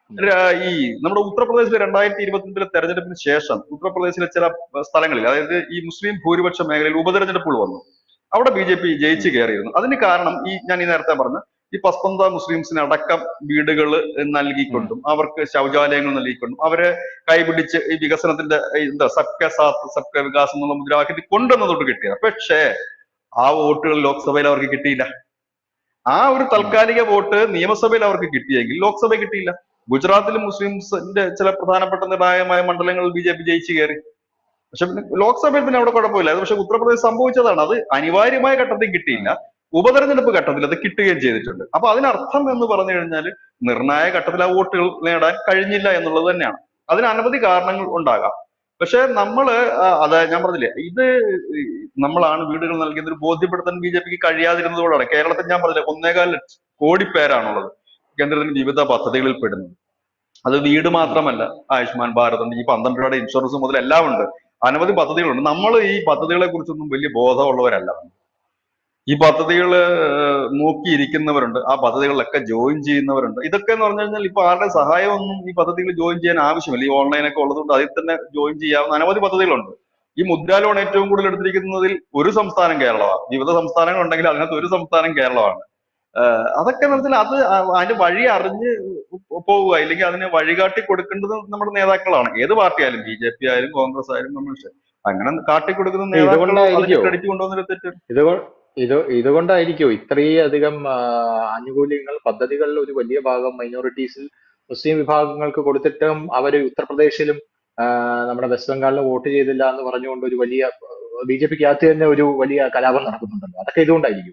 ര- ഈ നമ്മുടെ ഉത്തർപ്രദേശിലെ രണ്ടായിരത്തി ഇരുപത്തിരണ്ടിലെ തെരഞ്ഞെടുപ്പിന് ശേഷം ഉത്തർപ്രദേശിലെ ചില സ്ഥലങ്ങളിൽ അതായത് ഈ മുസ്ലിം ഭൂരിപക്ഷ മേഖലയിൽ ഉപതെരഞ്ഞെടുപ്പുകൾ വന്നു അവിടെ ബി ജെ പി ജയിച്ചു കയറിയിരുന്നു അതിന് കാരണം ഈ ഞാൻ ഈ നേരത്തെ പറഞ്ഞ ഈ പസ്പന്ത മുസ്ലിംസിന് അടക്കം വീടുകൾ നൽകിക്കൊണ്ടും അവർക്ക് ശൗചാലയങ്ങൾ നൽകിക്കൊണ്ടും അവരെ കൈപിടിച്ച് ഈ വികസനത്തിന്റെ ഈ എന്താ സബ്ക സാത്ത് സബ്ക വികാസ് എന്നുള്ള മുദ്രാവാക്യത്തിൽ കൊണ്ടുവന്നതോട്ട് കിട്ടിയത് പക്ഷേ ആ വോട്ടുകൾ ലോക്സഭയിൽ അവർക്ക് കിട്ടിയില്ല ആ ഒരു താൽക്കാലിക വോട്ട് നിയമസഭയിൽ അവർക്ക് കിട്ടിയെങ്കിൽ ലോക്സഭയിൽ കിട്ടിയില്ല ഗുജറാത്തിൽ മുസ്ലിംസിന്റെ ചില പ്രധാനപ്പെട്ട നിർണായകമായ മണ്ഡലങ്ങളിൽ ബി ജെ പി ജയിച്ചു കയറി പക്ഷെ പിന്നെ ലോക്സഭയിൽ പിന്നെ അവിടെ കുഴപ്പമില്ല അത് പക്ഷെ ഉത്തർപ്രദേശ് സംഭവിച്ചതാണ് അത് അനിവാര്യമായ ഘട്ടത്തിൽ കിട്ടിയില്ല ഉപതെരഞ്ഞെടുപ്പ് ഘട്ടത്തിൽ അത് കിട്ടുകയും ചെയ്തിട്ടുണ്ട് അപ്പൊ അതിനർത്ഥം എന്ന് പറഞ്ഞു കഴിഞ്ഞാൽ നിർണായക ഘട്ടത്തിൽ ആ വോട്ടുകൾ നേടാൻ കഴിഞ്ഞില്ല എന്നുള്ളത് തന്നെയാണ് അതിന് അനവധി കാരണങ്ങൾ ഉണ്ടാകാം പക്ഷെ നമ്മള് ആ, അത് ഞാൻ പറഞ്ഞില്ലേ ഇത് ഈ നമ്മളാണ് വീടുകൾ നൽകിയത് ഒരു ബോധ്യപ്പെടുത്താൻ ബി ജെ പിക്ക് കഴിയാതിരുന്നതോടാണ് കേരളത്തിൽ ഞാൻ പറഞ്ഞില്ലേ ഒന്നേകാൽ ലക്ഷം കോടി പേരാണുള്ളത് കേന്ദ്രത്തിന്റെ വിവിധ പദ്ധതികളിൽ പെടുന്നത് അത് വീട് മാത്രമല്ല ആയുഷ്മാൻ ഭാരത് ഉണ്ട് ഈ പന്ത്രണ്ട് രൂപയുടെ ഇൻഷുറൻസ് മുതൽ എല്ലാം ഉണ്ട് അനവധി പദ്ധതികളുണ്ട് നമ്മൾ ഈ പദ്ധതികളെ കുറിച്ചൊന്നും വലിയ ബോധമുള്ളവരല്ല ഈ പദ്ധതികൾ നോക്കിയിരിക്കുന്നവരുണ്ട് ആ പദ്ധതികളിലൊക്കെ ജോയിൻ ചെയ്യുന്നവരുണ്ട് ഇതൊക്കെ എന്ന് പറഞ്ഞു കഴിഞ്ഞാൽ ഇപ്പൊ ആരുടെ സഹായമൊന്നും ഈ പദ്ധതികൾ ജോയിൻ ചെയ്യാൻ ആവശ്യമില്ല ഈ ഓൺലൈനൊക്കെ ഉള്ളതുകൊണ്ട് അതിൽ തന്നെ ജോയിൻ ചെയ്യാവുന്ന അനവധി പദ്ധതികളുണ്ട് ഈ മുദ്രാ ലോൺ ഏറ്റവും കൂടുതൽ എടുത്തിരിക്കുന്നതിൽ ഒരു സംസ്ഥാനം കേരളമാണ് വിവിധ സംസ്ഥാനങ്ങൾ ഉണ്ടെങ്കിൽ അതിനകത്ത് ഒരു സംസ്ഥാനം കേരളമാണ് ആഹ് അതൊക്കെ എന്ന് വെച്ചാൽ അത് ആ- അതിന്റെ വഴി അറിഞ്ഞ് പോവുക ഇല്ലെങ്കിൽ അതിന് വഴികാട്ടി കൊടുക്കേണ്ടത് നമ്മുടെ നേതാക്കളാണ് ഏത് പാർട്ടി ആയാലും ബി ജെ പി ആയാലും കോൺഗ്രസ് ആയാലും കമ്മ്യൂണിസ്റ്റ് അങ്ങനെ കാട്ടിക്കൊടുക്കുന്ന നേതാക്കൾ അതിന് ഇതുകൊണ്ടായിരിക്കോ? ക്രെഡിറ്റ് കൊണ്ടുവന്നൊരു തെറ്റ് ഇത് ഇത് ഇതുകൊണ്ടായിരിക്കും ഇത്രയധികം ആ, ആനുകൂല്യങ്ങൾ പദ്ധതികളിൽ ഒരു വലിയ ഭാഗം മൈനോറിറ്റീസിൽ മുസ്ലിം വിഭാഗങ്ങൾക്ക് കൊടുത്തിട്ടും അവർ ഉത്തർപ്രദേശിലും ആ, നമ്മുടെ വെസ്റ്റ് ബംഗാളിലും വോട്ട് ചെയ്തില്ല എന്ന് പറഞ്ഞുകൊണ്ട് ഒരു വലിയ ബി ജെ പിക്ക് അകത്ത് തന്നെ ഒരു വലിയ കലാപം നടക്കുന്നുണ്ടല്ലോ അതൊക്കെ ഇതുകൊണ്ടായിരിക്കും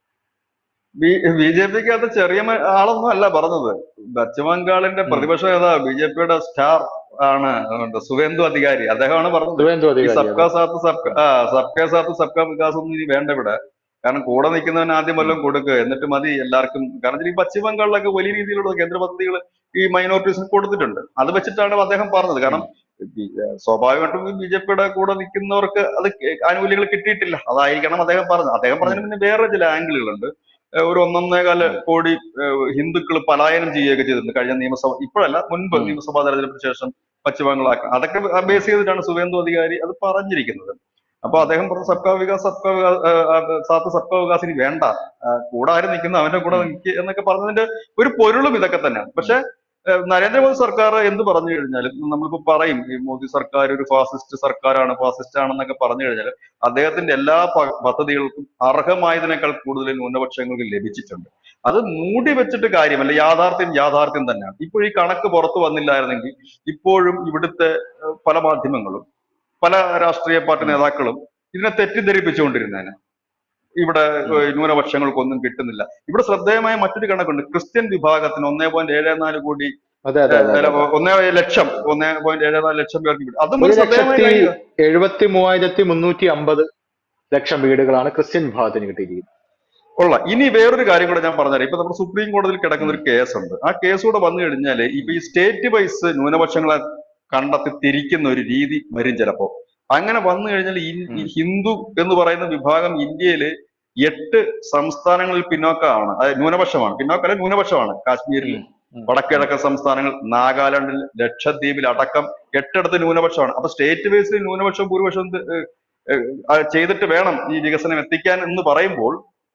ബി ജെ പിക്ക് അത് ചെറിയ മ- ആളൊന്നും അല്ല പറഞ്ഞത് പശ്ചിമ ബംഗാളിന്റെ ഉം. പ്രതിപക്ഷ നേതാവ് ബി ജെ പിയുടെ സ്റ്റാർ ആണ് എന്താ സുവേന്ദു അധികാരി അദ്ദേഹമാണ് പറഞ്ഞത് സുവേന്ദു ഈ അധികാരി സബ്കാ സാത്ത് സബ്കാ ആ സബ്കാ സാത്ത് സബ്കാ വികാസ് ഒന്നും ഇനി വേണ്ട ഇവിടെ കാരണം കൂടെ നിൽക്കുന്നവൻ ആദ്യം വല്ലതും കൊടുക്കുക എന്നിട്ട് മതി എല്ലാവർക്കും കാരണം ഈ പശ്ചിമ ബംഗാളിലൊക്കെ വലിയ രീതിയിലുള്ള കേന്ദ്ര പദ്ധതികൾ ഈ മൈനോറിറ്റീസിന് കൊടുത്തിട്ടുണ്ട് അത് വെച്ചിട്ടാണ് അദ്ദേഹം പറഞ്ഞത് കാരണം ഈ, ഏഹ്, സ്വാഭാവികമായിട്ടും ബി ജെ പിയുടെ കൂടെ നിൽക്കുന്നവർക്ക് അത് കേ- ആനുകൂല്യങ്ങൾ കിട്ടിയിട്ടില്ല അതായിരിക്കണം അദ്ദേഹം പറഞ്ഞത് അദ്ദേഹം പറഞ്ഞതിന് പിന്നെ വേറെ ചില ആംഗിളുകളുണ്ട് ഏഹ്, ഒരു ഒന്നൊന്നേകാല കോടി ഹിന്ദുക്കൾ പലായനം ചെയ്യുകയൊക്കെ ചെയ്തിട്ടുണ്ട് കഴിഞ്ഞ നിയമസഭ ഇപ്പോഴല്ല മുൻപ് ഉം. നിയമസഭാ തെരഞ്ഞെടുപ്പിന് ശേഷം പശ്ചിമബംഗാൾ അതൊക്കെ ബേസ് ചെയ്തിട്ടാണ് സുവേന്ദു അധികാരി അത് പറഞ്ഞിരിക്കുന്നത് അപ്പൊ അദ്ദേഹം പറഞ്ഞു സബ്കാ വികാസ് സബ്കാ വികാസ് ആ, ആ, സാത്ത് സബ്കാ വികാസ് ഇനി വേണ്ട ആ, കൂടെ ആരും നിൽക്കുന്നു അവന്റെ കൂടെ നിൽക്കുക എന്നൊക്കെ പറഞ്ഞതിന്റെ ഒരു പൊരുളും ഇതൊക്കെ തന്നെയാണ് പക്ഷെ ഏഹ്, നരേന്ദ്രമോദി സർക്കാർ എന്ത് പറഞ്ഞു കഴിഞ്ഞാലും നമ്മളിപ്പോ പറയും ഈ മോദി സർക്കാർ ഒരു ഫാസിസ്റ്റ് സർക്കാരാണ് ഫാസിസ്റ്റ് ആണെന്നൊക്കെ പറഞ്ഞു കഴിഞ്ഞാൽ അദ്ദേഹത്തിന്റെ എല്ലാ പ- പദ്ധതികൾക്കും അർഹമായതിനേക്കാൾ കൂടുതൽ ന്യൂനപക്ഷങ്ങൾക്ക് ലഭിച്ചിട്ടുണ്ട് അത് മൂടി വെച്ചിട്ട് കാര്യമല്ല യാഥാർത്ഥ്യം യാഥാർത്ഥ്യം തന്നെയാണ് ഇപ്പോൾ ഈ കണക്ക് പുറത്തു വന്നില്ലായിരുന്നെങ്കിൽ ഇപ്പോഴും ഇവിടുത്തെ ഏഹ്, പല മാധ്യമങ്ങളും പല രാഷ്ട്രീയ പാർട്ടി നേതാക്കളും ഇതിനെ തെറ്റിദ്ധരിപ്പിച്ചുകൊണ്ടിരുന്നേനെ ഇവിടെ ഏഹ്, ന്യൂനപക്ഷങ്ങൾക്കൊന്നും കിട്ടുന്നില്ല ഇവിടെ ശ്രദ്ധേയമായ മറ്റൊരു കണക്കുണ്ട് ക്രിസ്ത്യൻ വിഭാഗത്തിന് ഒന്നേ പോയിന്റ് ഏഴ് നാല് കോടി അതെ അതെ അതെ അല്ല, അതെ. ഒന്നേ ലക്ഷം ഒന്നേ പോയിന്റ് ഏഴ് നാല് ലക്ഷം പേർക്ക് കിട്ടും അതും ഒരു ഒരു ശ്രദ്ധേയമായ ലക്ഷത്തി കാര്യമാണ്. എഴുപത്തി മൂവായിരത്തി മുന്നൂറ്റി അമ്പത് ലക്ഷം വീടുകളാണ് ക്രിസ്ത്യൻ വിഭാഗത്തിന് കിട്ടിയിരിക്കുന്നത് കൊള്ളാം ഇനി വേറൊരു കാര്യം കൂടെ ഞാൻ പറഞ്ഞുതരാം ഇപ്പൊ നമ്മുടെ സുപ്രീം കോടതിയിൽ കിടക്കുന്ന ഒരു കേസുണ്ട് ആ കേസ് കൂടെ വന്നു കഴിഞ്ഞാല് ഇപ്പൊ ഈ സ്റ്റേറ്റ് വൈസ് ന്യൂനപക്ഷങ്ങളെ കണ്ടെത്തി തിരിക്കുന്ന ഒരു രീതി വരും ചിലപ്പോ അങ്ങനെ വന്നു കഴിഞ്ഞാൽ ഈ ഈ ഉം. ഹിന്ദു എന്ന് പറയുന്ന വിഭാഗം ഇന്ത്യയില് എട്ട് സംസ്ഥാനങ്ങളിൽ പിന്നോക്കമാണ് അതായത് ന്യൂനപക്ഷമാണ് പിന്നോക്കല്ല ന്യൂനപക്ഷമാണ് കാശ്മീരിൽ ഉം. വടക്കിഴക്കൻ സംസ്ഥാനങ്ങൾ നാഗാലാൻഡിൽ ലക്ഷദ്വീപിൽ അടക്കം എട്ടിടത്ത് ന്യൂനപക്ഷമാണ് അപ്പൊ സ്റ്റേറ്റ് ബേസിൽ ന്യൂനപക്ഷം ഭൂരിപക്ഷം ഇത്, ഏഹ്, ഏഹ്, അത് ചെയ്തിട്ട് വേണം ഈ വികസനം എത്തിക്കാൻ എന്ന് പറയുമ്പോൾ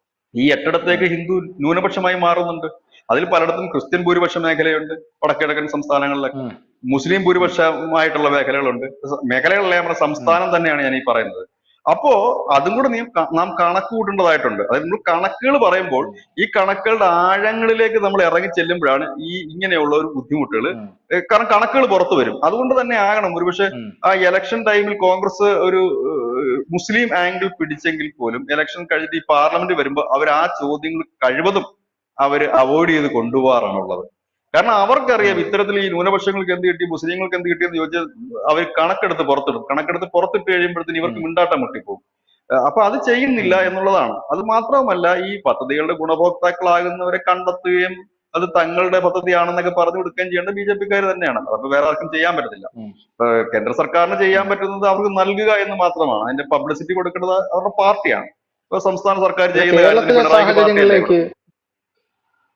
ഈ എട്ടിടത്തേക്ക് ഹിന്ദു ന്യൂനപക്ഷമായി മാറുന്നുണ്ട് അതിൽ പലയിടത്തും ക്രിസ്ത്യൻ ഭൂരിപക്ഷ മേഖലയുണ്ട് വടക്കിഴക്കൻ സംസ്ഥാനങ്ങളിലൊക്കെ ഉം. മുസ്ലിം ഭൂരിപക്ഷമായിട്ടുള്ള മേഖലകളുണ്ട് മേഖലകളല്ല നമ്മുടെ സംസ്ഥാനം തന്നെയാണ് ഞാൻ ഈ പറയുന്നത് അപ്പോ അതും കൂടെ നീ ക- നാം കണക്ക് കൂട്ടേണ്ടതായിട്ടുണ്ട് അതായത് നമ്മൾ കണക്കുകൾ പറയുമ്പോൾ ഈ കണക്കുകളുടെ ആഴങ്ങളിലേക്ക് നമ്മൾ ഇറങ്ങി ചെല്ലുമ്പോഴാണ് ഈ ഇങ്ങനെയുള്ള ഒരു ബുദ്ധിമുട്ടുകൾ ഉം. കാരണം കണക്കുകൾ പുറത്തു വരും അതുകൊണ്ട് തന്നെ ആകണം ഒരുപക്ഷെ ഉം. ആ ഇലക്ഷൻ ടൈമിൽ കോൺഗ്രസ് ഒരു ഏഹ്, മുസ്ലിം ആംഗിൾ പിടിച്ചെങ്കിൽ പോലും ഇലക്ഷൻ കഴിഞ്ഞിട്ട് ഈ പാർലമെന്റ് വരുമ്പോൾ അവർ ആ ചോദ്യങ്ങൾ കഴിവതും അവർ അവോയ്ഡ് ചെയ്ത് കൊണ്ടുപോകാറാണുള്ളത് കാരണം അവർക്കറിയാം ഇത്തരത്തിൽ ഈ ന്യൂനപക്ഷങ്ങൾക്ക് എന്ത് കിട്ടി മുസ്ലിങ്ങൾക്ക് എന്ത് കിട്ടിയെന്ന് ചോദിച്ചാൽ അവർ കണക്കെടുത്ത് പുറത്തിടും കണക്കെടുത്ത് പുറത്തിട്ട് കഴിയുമ്പോഴത്തേന് ഇവർക്ക് മിണ്ടാട്ടം മുട്ടിപ്പോകും ഏഹ് അപ്പൊ അത് ചെയ്യുന്നില്ല എന്നുള്ളതാണ് അത് മാത്രമല്ല ഈ പദ്ധതികളുടെ ഗുണഭോക്താക്കളാകുന്നവരെ കണ്ടെത്തുകയും അത് തങ്ങളുടെ പദ്ധതിയാണെന്നൊക്കെ പറഞ്ഞു കൊടുക്കുകയും ചെയ്യേണ്ട ബി ജെ പിക്കാർ തന്നെയാണ് അതപ്പോ വേറെ ആർക്കും ചെയ്യാൻ പറ്റത്തില്ല ഉം. ഇപ്പൊ കേന്ദ്ര സർക്കാരിന് ചെയ്യാൻ പറ്റുന്നത് അവർക്ക് നൽകുക എന്ന് മാത്രമാണ് അതിന്റെ പബ്ലിസിറ്റി കൊടുക്കേണ്ടത് അവരുടെ പാർട്ടിയാണ് ഇപ്പൊ സംസ്ഥാന സർക്കാർ ചെയ്യുന്ന കാര്യത്തിന് കേരളത്തിലെ പിണറായിക്ക് പാർട്ടിയല്ലേ സാഹചര്യങ്ങളിലേക്ക്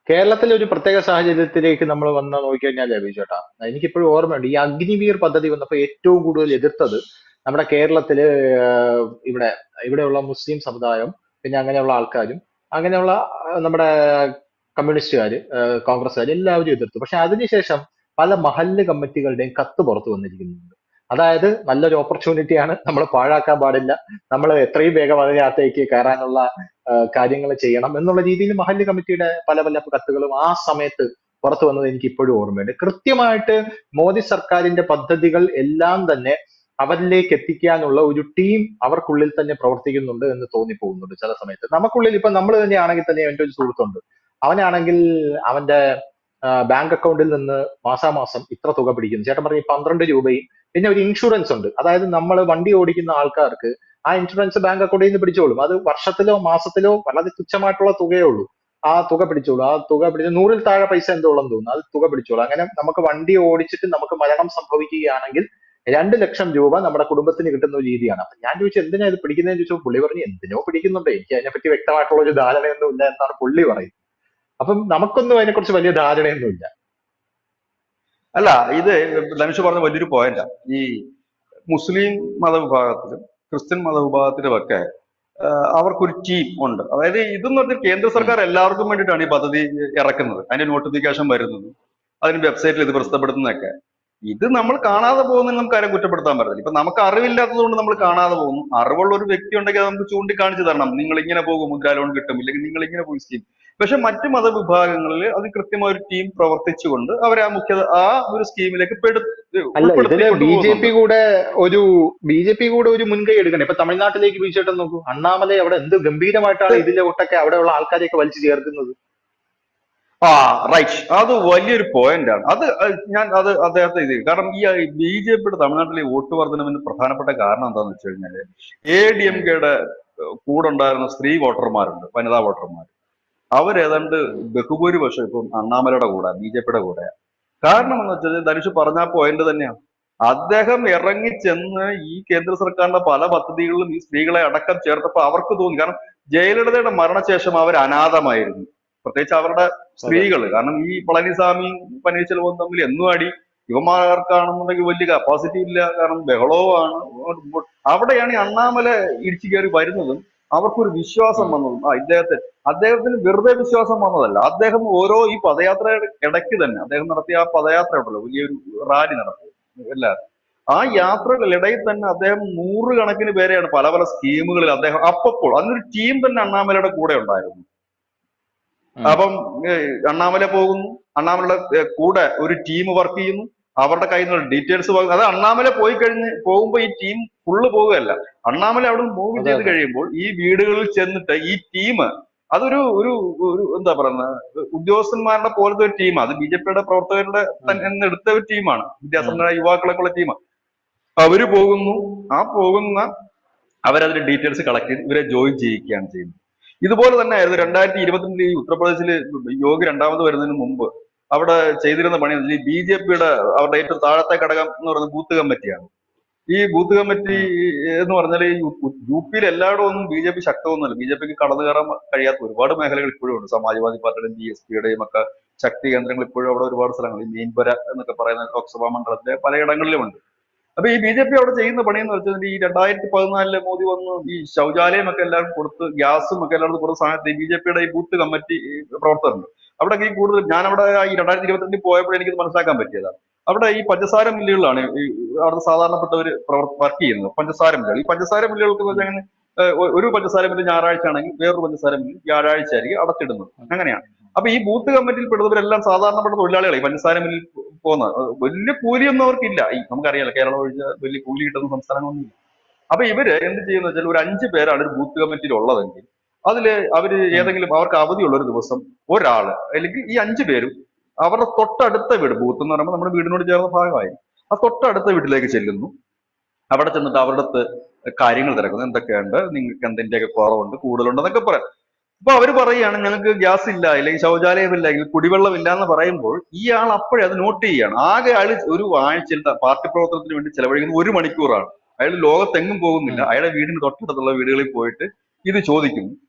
കേരളത്തിലെ ഒരു പ്രത്യേക സാഹചര്യത്തിലേക്ക് നമ്മൾ വന്ന് നോക്കിക്കഴിഞ്ഞാൽ ലഭിച്ചു ചേട്ടാ എനിക്കിപ്പോഴും ഓർമ്മയുണ്ട് ഈ അഗ്നിവീർ പദ്ധതി വന്നപ്പോൾ ഏറ്റവും കൂടുതൽ എതിർത്തത് നമ്മുടെ കേരളത്തില് ആഹ് ഇവിടെ ഇവിടെയുള്ള മുസ്ലിം സമുദായം പിന്നെ അങ്ങനെയുള്ള ആൾക്കാരും അങ്ങനെയുള്ള ആഹ് നമ്മുടെ കമ്മ്യൂണിസ്റ്റുകാര് ആഹ് കോൺഗ്രസ്സുകാർ എല്ലാവരും എതിർത്തു പക്ഷെ അതിനുശേഷം പല മഹല്ല് കമ്മിറ്റികളുടെയും കത്ത് പുറത്തു വന്നിരിക്കുന്നുണ്ട് അതായത് നല്ലൊരു ഓപ്പർച്യൂണിറ്റിയാണ് നമ്മൾ പാഴാക്കാൻ പാടില്ല നമ്മൾ എത്രയും വേഗം അതിനകത്തേക്ക് കയറാനുള്ള കാര്യങ്ങൾ ചെയ്യണം എന്നുള്ള രീതിയിൽ മഹല്ല് കമ്മിറ്റിയുടെ പല പല കത്തുകളും ആ സമയത്ത് പുറത്തു വന്നത് എനിക്ക് ഇപ്പോഴും ഓർമ്മയുണ്ട് കൃത്യമായിട്ട് മോദി സർക്കാരിന്റെ പദ്ധതികൾ എല്ലാം തന്നെ അവരിലേക്ക് എത്തിക്കാനുള്ള ഒരു ടീം അവർക്കുള്ളിൽ തന്നെ പ്രവർത്തിക്കുന്നുണ്ട് എന്ന് തോന്നിപ്പോകുന്നുണ്ട് ചില സമയത്ത് നമുക്കുള്ളിൽ ഇപ്പൊ നമ്മൾ തന്നെയാണെങ്കിൽ തന്നെ എന്റെ ഒരു സുഹൃത്തുണ്ട് അവനാണെങ്കിൽ അവന്റെ ബാങ്ക് അക്കൗണ്ടിൽ നിന്ന് മാസാമാസം ഇത്ര തുക പിടിക്കുന്നു ചേട്ടൻ പറഞ്ഞ പന്ത്രണ്ട് രൂപയും പിന്നെ ഒരു ഇൻഷുറൻസ് ഉണ്ട് അതായത് നമ്മൾ വണ്ടി ഓടിക്കുന്ന ആൾക്കാർക്ക് ആ ഇൻഷുറൻസ് ബാങ്ക് അക്കൗണ്ടിൽ നിന്ന് പിടിച്ചോളും അത് വർഷത്തിലോ മാസത്തിലോ വളരെ തുച്ഛമായിട്ടുള്ള തുകയേ ഉള്ളൂ ആ തുക പിടിച്ചോളൂ ആ തുക പിടിച്ച് നൂറിൽ താഴെ പൈസ എന്തോ ഉള്ളെന്ന് തോന്നുന്നു അത് തുക പിടിച്ചോളൂ അങ്ങനെ നമുക്ക് വണ്ടി ഓടിച്ചിട്ട് നമുക്ക് മരണം സംഭവിക്കുകയാണെങ്കിൽ രണ്ട് ലക്ഷം രൂപ നമ്മുടെ കുടുംബത്തിന് കിട്ടുന്ന ഒരു രീതിയാണ് അപ്പൊ ഞാൻ ചോദിച്ചു എന്തിനാ ഇത് പിടിക്കുന്നതെന്ന് ചോദിച്ചപ്പോൾ പുള്ളി പറഞ്ഞു എന്തിനോ പിടിക്കുന്നുണ്ട് എനിക്ക് അതിനെപ്പറ്റി വ്യക്തമായിട്ടുള്ള ഒരു ധാരണയൊന്നും ഇല്ല എന്നാണ് പുള്ളി പറയുന്നത് അപ്പം നമുക്കൊന്നും അതിനെക്കുറിച്ച് വലിയ ധാരണയൊന്നും ഇല്ല അല്ല ഇത് ധനുഷ് പറഞ്ഞ വലിയൊരു പോയിന്റാ ഈ മുസ്ലിം മതവിഭാഗത്തിലും ക്രിസ്ത്യൻ മതവിഭാഗത്തിലും ഒക്കെ ആഹ് അവർക്കൊരു ടീം ഉണ്ട് അതായത് ഇതെന്ന് പറഞ്ഞാൽ കേന്ദ്ര സർക്കാർ എല്ലാവർക്കും വേണ്ടിയിട്ടാണ് ഈ പദ്ധതി ഇറക്കുന്നത് അതിന്റെ നോട്ടിഫിക്കേഷൻ വരുന്നത് അതിന് വെബ്സൈറ്റിൽ ഇത് പ്രസിദ്ധപ്പെടുത്തുന്നതൊക്കെ ഇത് നമ്മൾ കാണാതെ പോകുന്നതിന് നമുക്ക് ആരും കുറ്റപ്പെടുത്താൻ പറ്റില്ല ഇപ്പൊ നമുക്ക് അറിവില്ലാത്തത് കൊണ്ട് നമ്മൾ കാണാതെ പോകുന്നു അറിവുള്ള ഒരു വ്യക്തി ഉണ്ടെങ്കിൽ അത് നമുക്ക് ചൂണ്ടിക്കാണിച്ചു തരണം നിങ്ങൾ ഇങ്ങനെ പോകും മുദ്രാ ലോൺ കിട്ടും ഇല്ലെങ്കിൽ നിങ്ങൾ ഇങ്ങനെ പോയി സ്കീം പക്ഷെ മറ്റു മതവിഭാഗങ്ങളിൽ അത് കൃത്യമായ ഒരു ടീം പ്രവർത്തിച്ചുകൊണ്ട് അവരെ ആ മുഖ്യ ആ ഒരു സ്കീമിലേക്ക് പെടു അല്ല ഇതില് ഉൾപ്പെടുത്തിക്കൊണ്ട് ബി ജെ പോകുന്നുണ്ട് പി കൂടെ ഒരു ബി ജെ പി കൂടെ ഒരു മുൻകൈ എടുക്കണം ഇപ്പൊ തമിഴ്നാട്ടിലേക്ക് വീഴ്ചയിട്ടെന്ന് നോക്കൂ അണ്ണാമലൈ അവിടെ എന്ത് ഗംഭീരമായിട്ടാണ് ഇതിന്റെ ഒട്ടൊക്കെ അവിടെയുള്ള ആൾക്കാരെയൊക്കെ വലിച്ചു ചേർക്കുന്നത് ആ റൈറ്റ് അത് വലിയൊരു പോയിന്റ് ആണ് അത് അഹ് ഞാൻ അത് അദ്ദേഹത്തെ ഇത് ചെയ്യും. കാരണം ഈ ബി ജെ പിയുടെ തമിഴ്നാട്ടിലെ വോട്ട് വർധനവിന് പ്രധാനപ്പെട്ട കാരണം എന്താന്ന് വെച്ച് കഴിഞ്ഞാല് എ ഡി എം കെയുടെ കൂടെ ഉണ്ടായിരുന്ന സ്ത്രീ വോട്ടർമാരുണ്ട് വനിതാ വോട്ടർമാർ അവരേതാണ്ട് ബഹുഭൂരിപക്ഷം ഇപ്പം അണ്ണാമലയുടെ കൂടെ ബി ജെ പിയുടെ കൂടെ കാരണം എന്ന് വെച്ചാൽ ധനുഷ് പറഞ്ഞ പോയിന്റ് തന്നെയാണ് അദ്ദേഹം ഇറങ്ങി ചെന്ന് ഈ കേന്ദ്ര സർക്കാരിന്റെ പല പദ്ധതികളിലും ഈ സ്ത്രീകളെ അടക്കം ചേർത്തപ്പോ അവർക്ക് തോന്നി കാരണം ജയലളിതയുടെ മരണശേഷം അവർ അനാഥമായിരുന്നു പ്രത്യേകിച്ച് അവരുടെ സ്ത്രീകൾ കാരണം ഈ പളനിസ്വാമിയും പന്നീർശെൽവവും തമ്മിൽ എന്നും അടി ഇവന്മാർക്കാണെന്നുണ്ടെങ്കിൽ വലിയ കപ്പാസിറ്റി ഇല്ല കാരണം ബഹളവുമാണ് അവിടെയാണ് ഈ അണ്ണാമല ഇടിച്ചു കയറി വരുന്നതും അവർക്കൊരു വിശ്വാസം വന്നതും ആ ഇദ്ദേഹത്തെ അദ്ദേഹത്തിന് വെറുതെ വിശ്വാസം വന്നതല്ല അദ്ദേഹം ഓരോ ഈ പദയാത്രയുടെ ഇടയ്ക്ക് തന്നെ അദ്ദേഹം നടത്തിയ ആ പദയാത്ര ഉണ്ടല്ലോ വലിയൊരു റാലി നടത്തി എല്ലാവരും ആ യാത്രകളിടയിൽ തന്നെ അദ്ദേഹം നൂറുകണക്കിന് പേരെയാണ് പല പല സ്കീമുകളിൽ അദ്ദേഹം അപ്പപ്പോൾ അതിനൊരു ടീം തന്നെ അണ്ണാമലയുടെ കൂടെ ഉണ്ടായിരുന്നു ഉം. അപ്പം ഏഹ്, അണ്ണാമല പോകുന്നു അണ്ണാമലയുടെ ഏഹ്, കൂടെ ഒരു ടീം വർക്ക് ചെയ്യുന്നു അവരുടെ കയ്യിൽ നിന്ന് ഡീറ്റെയിൽസ് അത് അണ്ണാമല പോയി കഴിഞ്ഞ് പോകുമ്പോ ഈ ടീം ഫുള്ള് പോകുകയല്ല അണ്ണാമല അവിടെ മൂവ് അതെ, ചെയ്ത് അതെ. കഴിയുമ്പോൾ ഈ വീടുകളിൽ ചെന്നിട്ട് ഈ ടീം അതൊരു ഒരു ഒരു എന്താ പറയുന്നത് ഉദ്യോഗസ്ഥന്മാരുടെ പോലത്തെ ഒരു ടീം അത് ബി ജെ പിയുടെ പ്രവർത്തകരുടെ തന്നെ നിന്ന് എടുത്ത ഒരു ടീമാണ് വിദ്യാസമ്പന്നരായ യുവാക്കളൊക്കെ ഉള്ള ടീമാണ് അവര് പോകുന്നു ആ പോകുന്ന അവരതിന്റെ ഡീറ്റെയിൽസ് കളക്ട് ചെയ്ത് ഇവരെ ജോയിൻ ചെയ്യിക്കുകയാണ് ചെയ്യുന്നത് ഇതുപോലെ തന്നെ ആയിരുന്നു രണ്ടായിരത്തി ഇരുപത്തിരണ്ടിൽ ഈ ഉത്തർപ്രദേശില് യോഗി രണ്ടാമത് വരുന്നതിന് മുമ്പ് അവിടെ ചെയ്തിരുന്ന പണി ഈ ബി ജെ പിയുടെ അവരുടെ ഏറ്റവും താഴത്തെ ഘടകം എന്ന് പറയുന്നത് ബൂത്ത് കമ്മിറ്റിയാണ് ഈ ബൂത്ത് കമ്മിറ്റി എന്ന് പറഞ്ഞാൽ ഈ യു പിയിൽ എല്ലായിടവും ഒന്നും ബി ജെ പി ശക്തമൊന്നുമല്ല ബി ജെ പിക്ക് കടന്നു കയറാൻ കഴിയാത്ത ഒരുപാട് മേഖലകൾ ഇപ്പോഴും ഉണ്ട് സമാജ്വാദി പാർട്ടിയുടെയും ബി എസ് പിയുടെയും ഒക്കെ ശക്തി കേന്ദ്രങ്ങൾ ഇപ്പോഴും അവിടെ ഒരുപാട് സ്ഥലങ്ങൾ ഈ മീൻപുര എന്നൊക്കെ പറയുന്ന ലോക്സഭാ മണ്ഡലത്തിലെ പലയിടങ്ങളിലുമുണ്ട് അപ്പൊ ഈ ബി ജെ പി അവിടെ ചെയ്യുന്ന പണി എന്ന് വെച്ചാൽ ഈ രണ്ടായിരത്തി പതിനാലില് മോദി വന്ന് ഈ ശൗചാലയം ഒക്കെ എല്ലാവരും കൊടുത്ത് ഗ്യാസും ഒക്കെ എല്ലാവരും കൊടുത്ത സമയത്ത് ഈ ബി ജെ പിയുടെ ഈ ബൂത്ത് കമ്മിറ്റി പ്രവർത്തകരുണ്ട് അവിടെ ഈ കൂടുതൽ ഞാൻ അവിടെ ഈ രണ്ടായിരത്തി ഇരുപത്തിരണ്ടിൽ പോയപ്പോൾ എനിക്ക് മനസ്സിലാക്കാൻ പറ്റിയതാണ് അവിടെ ഈ പഞ്ചസാര മില്ലുകളിലാണ് ഈ അവിടുത്തെ സാധാരണപ്പെട്ടവർ വർക്ക് ചെയ്യുന്നത് പഞ്ചസാര മില്ലുകൾ ഈ പഞ്ചസാര മില്ലുകൾക്ക് എന്ന് വെച്ചാൽ അങ്ങനെ ഏഹ്, ഒ- ഒരു പഞ്ചസാര മില്ല് ഞായറാഴ്ച ആണെങ്കിൽ വേറൊരു പഞ്ചസാര മില്ല് വ്യാഴാഴ്ച ആയിരിക്കും അടച്ചിടുന്നത് അങ്ങനെയാണ് അപ്പൊ ഈ ബൂത്ത് കമ്മിറ്റിയിൽ പെടുന്നവരെല്ലാം സാധാരണപ്പെട്ട തൊഴിലാളികളെ ഈ പഞ്ചസാര മില്ലിൽ പോകുന്ന വലിയ കൂലിയൊന്നും അവർക്കില്ല ഈ നമുക്കറിയാലോ കേരളം ഒഴിച്ച വലിയ കൂലി കിട്ടുന്ന സംസ്ഥാനങ്ങളൊന്നും ഇല്ല അപ്പൊ ഇവര് എന്ത് ചെയ്യുന്ന വെച്ചാൽ ഒരു അഞ്ച് പേരാണ് ഒരു ബൂത്ത് കമ്മിറ്റിയിൽ ഉള്ളതെങ്കിൽ അതില് അവര് ഏതെങ്കിലും അവർക്ക് അവധിയുള്ള ഒരു ദിവസം ഒരാള് അല്ലെങ്കിൽ ഈ അഞ്ചു പേരും അവരുടെ തൊട്ടടുത്ത വീട് ബൂത്ത് എന്ന് പറയുമ്പോൾ നമ്മുടെ വീടിനോട് ചേർന്ന ഭാഗമായി ആ തൊട്ടടുത്ത വീട്ടിലേക്ക് ചെല്ലുന്നു അവിടെ ചെന്നിട്ട് അവരുടെ അടുത്ത് കാര്യങ്ങൾ തിരക്കുന്നു എന്തൊക്കെയുണ്ട് നിങ്ങൾക്ക് എന്തിന്റെയൊക്കെ കുറവുണ്ട് കൂടുതലുണ്ടെന്നൊക്കെ പറയാം അപ്പൊ അവര് പറയുകയാണ് ഞങ്ങൾക്ക് ഗ്യാസ് ഇല്ല അല്ലെങ്കിൽ ശൗചാലയം ഇല്ല അല്ലെങ്കിൽ കുടിവെള്ളം ഇല്ല എന്ന് പറയുമ്പോൾ ഈ ആൾ അപ്പോഴേ അത് നോട്ട് ചെയ്യാണ് ആകെ അയാൾ ഒരു ആഴ്ചയിൽ ത- പാർട്ടി പ്രവർത്തനത്തിന് വേണ്ടി ചെലവഴിക്കുന്നത് ഒരു മണിക്കൂറാണ് അയാൾ ലോകത്തെങ്ങും പോകുന്നില്ല അയാളുടെ വീടിന് തൊട്ടടുത്തുള്ള വീടുകളിൽ പോയിട്ട് ഇത് ചോദിക്കുന്നു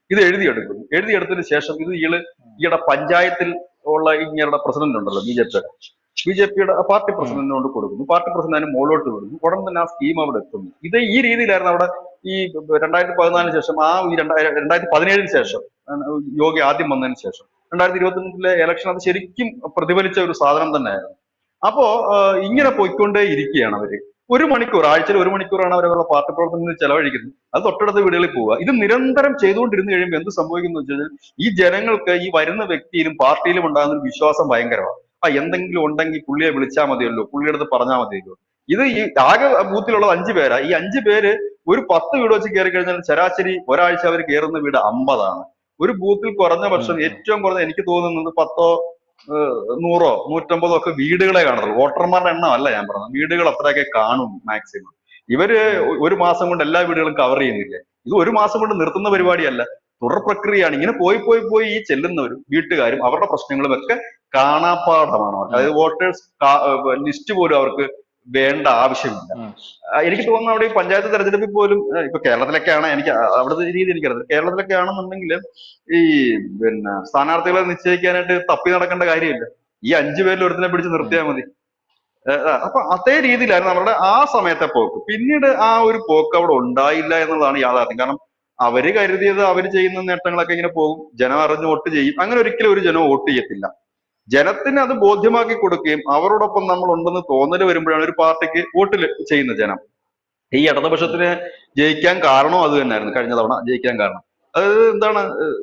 ഇത് എഴുതിയെടുക്കുന്നു എഴുതിയെടുത്തതിന് ശേഷം ഇത് ഇയാള് ഈയുടെ പഞ്ചായത്തിൽ ഉള്ള ഇങ്ങയുടെ പ്രസിഡന്റ് ഉണ്ടല്ലോ ബി ജെ പിയുടെ ബി ജെ പിയുടെ പാർട്ടി പ്രസിഡന്റിന് കൊണ്ട് കൊടുക്കുന്നു പാർട്ടി പ്രസിഡന്റ് അതിന് മുകളിലോട്ട് വിടുന്നു ഉടൻ തന്നെ ആ സ്കീം അവിടെ എത്തുന്നു ഇത് ഈ രീതിയിലായിരുന്നു അവിടെ ഈ രണ്ടായിരത്തി പതിനാലിന് ശേഷം ആ ഈ രണ്ടായിരം രണ്ടായിരത്തി പതിനേഴിന് ശേഷം ആണ് യോഗി ആദ്യം വന്നതിന് ശേഷം രണ്ടായിരത്തി ഇരുപത്തിരണ്ടിലെ ഇലക്ഷൻ അത് ശരിക്കും പ്രതിഫലിച്ച ഒരു സാധനം തന്നെയായിരുന്നു അപ്പോ ആ, ഇങ്ങനെ പോയിക്കൊണ്ടേ ഇരിക്കുകയാണ് അവര് ഒരു മണിക്കൂർ ആഴ്ചയിൽ ഒരു മണിക്കൂറാണ് അവർ അവരുടെ പാർട്ടി പ്രവർത്തനത്തിന് ചെലവഴിക്കുന്നത് അത് തൊട്ടടുത്ത വീടുകളിൽ പോവുക ഇത് നിരന്തരം ചെയ്തുകൊണ്ടിരുന്നു കഴിയുമ്പോൾ എന്ത് സംഭവിക്കുന്നു വെച്ച് കഴിഞ്ഞാൽ ഈ ജനങ്ങൾക്ക് ഈ വരുന്ന വ്യക്തിയിലും പാർട്ടിയിലും ഉണ്ടാകുന്ന ഒരു വിശ്വാസം ഭയങ്കരമാണ് ആ എന്തെങ്കിലും ഉണ്ടെങ്കിൽ പുള്ളിയെ വിളിച്ചാൽ മതിയല്ലോ പുള്ളിയുടെ അടുത്ത് പറഞ്ഞാൽ മതിയല്ലോ ഇത് ഈ ആകെ ബൂത്തിലുള്ളത് അഞ്ചു പേരാ ഈ അഞ്ചു പേര് ഒരു പത്ത് വീട് വെച്ച് കയറി കഴിഞ്ഞാൽ ശരാശരി ഒരാഴ്ച അവർ കയറുന്ന വീട് അമ്പതാണ് ഒരു ബൂത്തിൽ കുറഞ്ഞ പക്ഷം ഏറ്റവും കുറഞ്ഞ എനിക്ക് തോന്നുന്നത് പത്തോ ഏഹ്, നൂറോ നൂറ്റമ്പതോ ഒക്കെ വീടുകളെ കാണത്തുള്ളൂ വോട്ടർമാരുടെ എണ്ണം അല്ല ഞാൻ പറഞ്ഞത് വീടുകൾ അത്രയൊക്കെ കാണും മാക്സിമം ഇവര് ഒരു മാസം കൊണ്ട് എല്ലാ വീടുകളും കവർ ചെയ്യുന്നില്ലേ ഇത് ഒരു മാസം കൊണ്ട് നിർത്തുന്ന പരിപാടിയല്ല തുടർ പ്രക്രിയയാണ് ഇങ്ങനെ പോയി പോയി പോയി ഈ ചെല്ലുന്നവരും വീട്ടുകാരും അവരുടെ പ്രശ്നങ്ങളും ഒക്കെ കാണാപ്പാഠമാണ് അവർക്ക് അതായത് വോട്ടേഴ്സ് ലിസ്റ്റ് പോലും അവർക്ക് വേണ്ട ആവശ്യമില്ല ഉം. ആ, എനിക്ക് തോന്നുന്നു അവിടെ ഈ പഞ്ചായത്ത് തെരഞ്ഞെടുപ്പിൽ പോലും ആ, ഇപ്പൊ കേരളത്തിലൊക്കെയാണ് എനിക്ക് ആ- അവിടുത്തെ രീതി എനിക്കറിയാം കേരളത്തിലൊക്കെ ആണെന്നുണ്ടെങ്കിൽ ഈ പിന്നെ സ്ഥാനാർത്ഥികളെ നിശ്ചയിക്കാനായിട്ട് തപ്പി നടക്കേണ്ട കാര്യമില്ല ഈ അഞ്ചു പേരിൽ ഒരുത്തിനെ പിടിച്ച് നിർത്തിയാൽ മതി ഏ, ആ, അപ്പൊ അതേ രീതിയിലായിരുന്നു നമ്മുടെ ആ സമയത്തെ പോക്ക് പിന്നീട് ആ ഒരു പോക്ക് അവിടെ ഉണ്ടായില്ല എന്നുള്ളതാണ് യാഥാർത്ഥ്യം കാരണം അവര് കരുതിയത് അവര് ചെയ്യുന്ന നേട്ടങ്ങളൊക്കെ ഇങ്ങനെ പോകും ജനം അറിഞ്ഞ് വോട്ട് ചെയ്യും അങ്ങനെ ഒരിക്കലും ഒരു ജനം വോട്ട് ചെയ്യത്തില്ല ജനത്തിന് അത് ബോധ്യമാക്കി കൊടുക്കുകയും അവരോടൊപ്പം നമ്മൾ ഉണ്ടെന്ന് തോന്നൽ വരുമ്പോഴാണ് ഒരു പാർട്ടിക്ക് വോട്ട് ചെയ്യുന്ന ജനം ഈ ഇടതുപക്ഷത്തിന് ജയിക്കാൻ കാരണവും അത് തന്നെയായിരുന്നു കഴിഞ്ഞ തവണ ജയിക്കാൻ കാരണം അത് എന്താണ്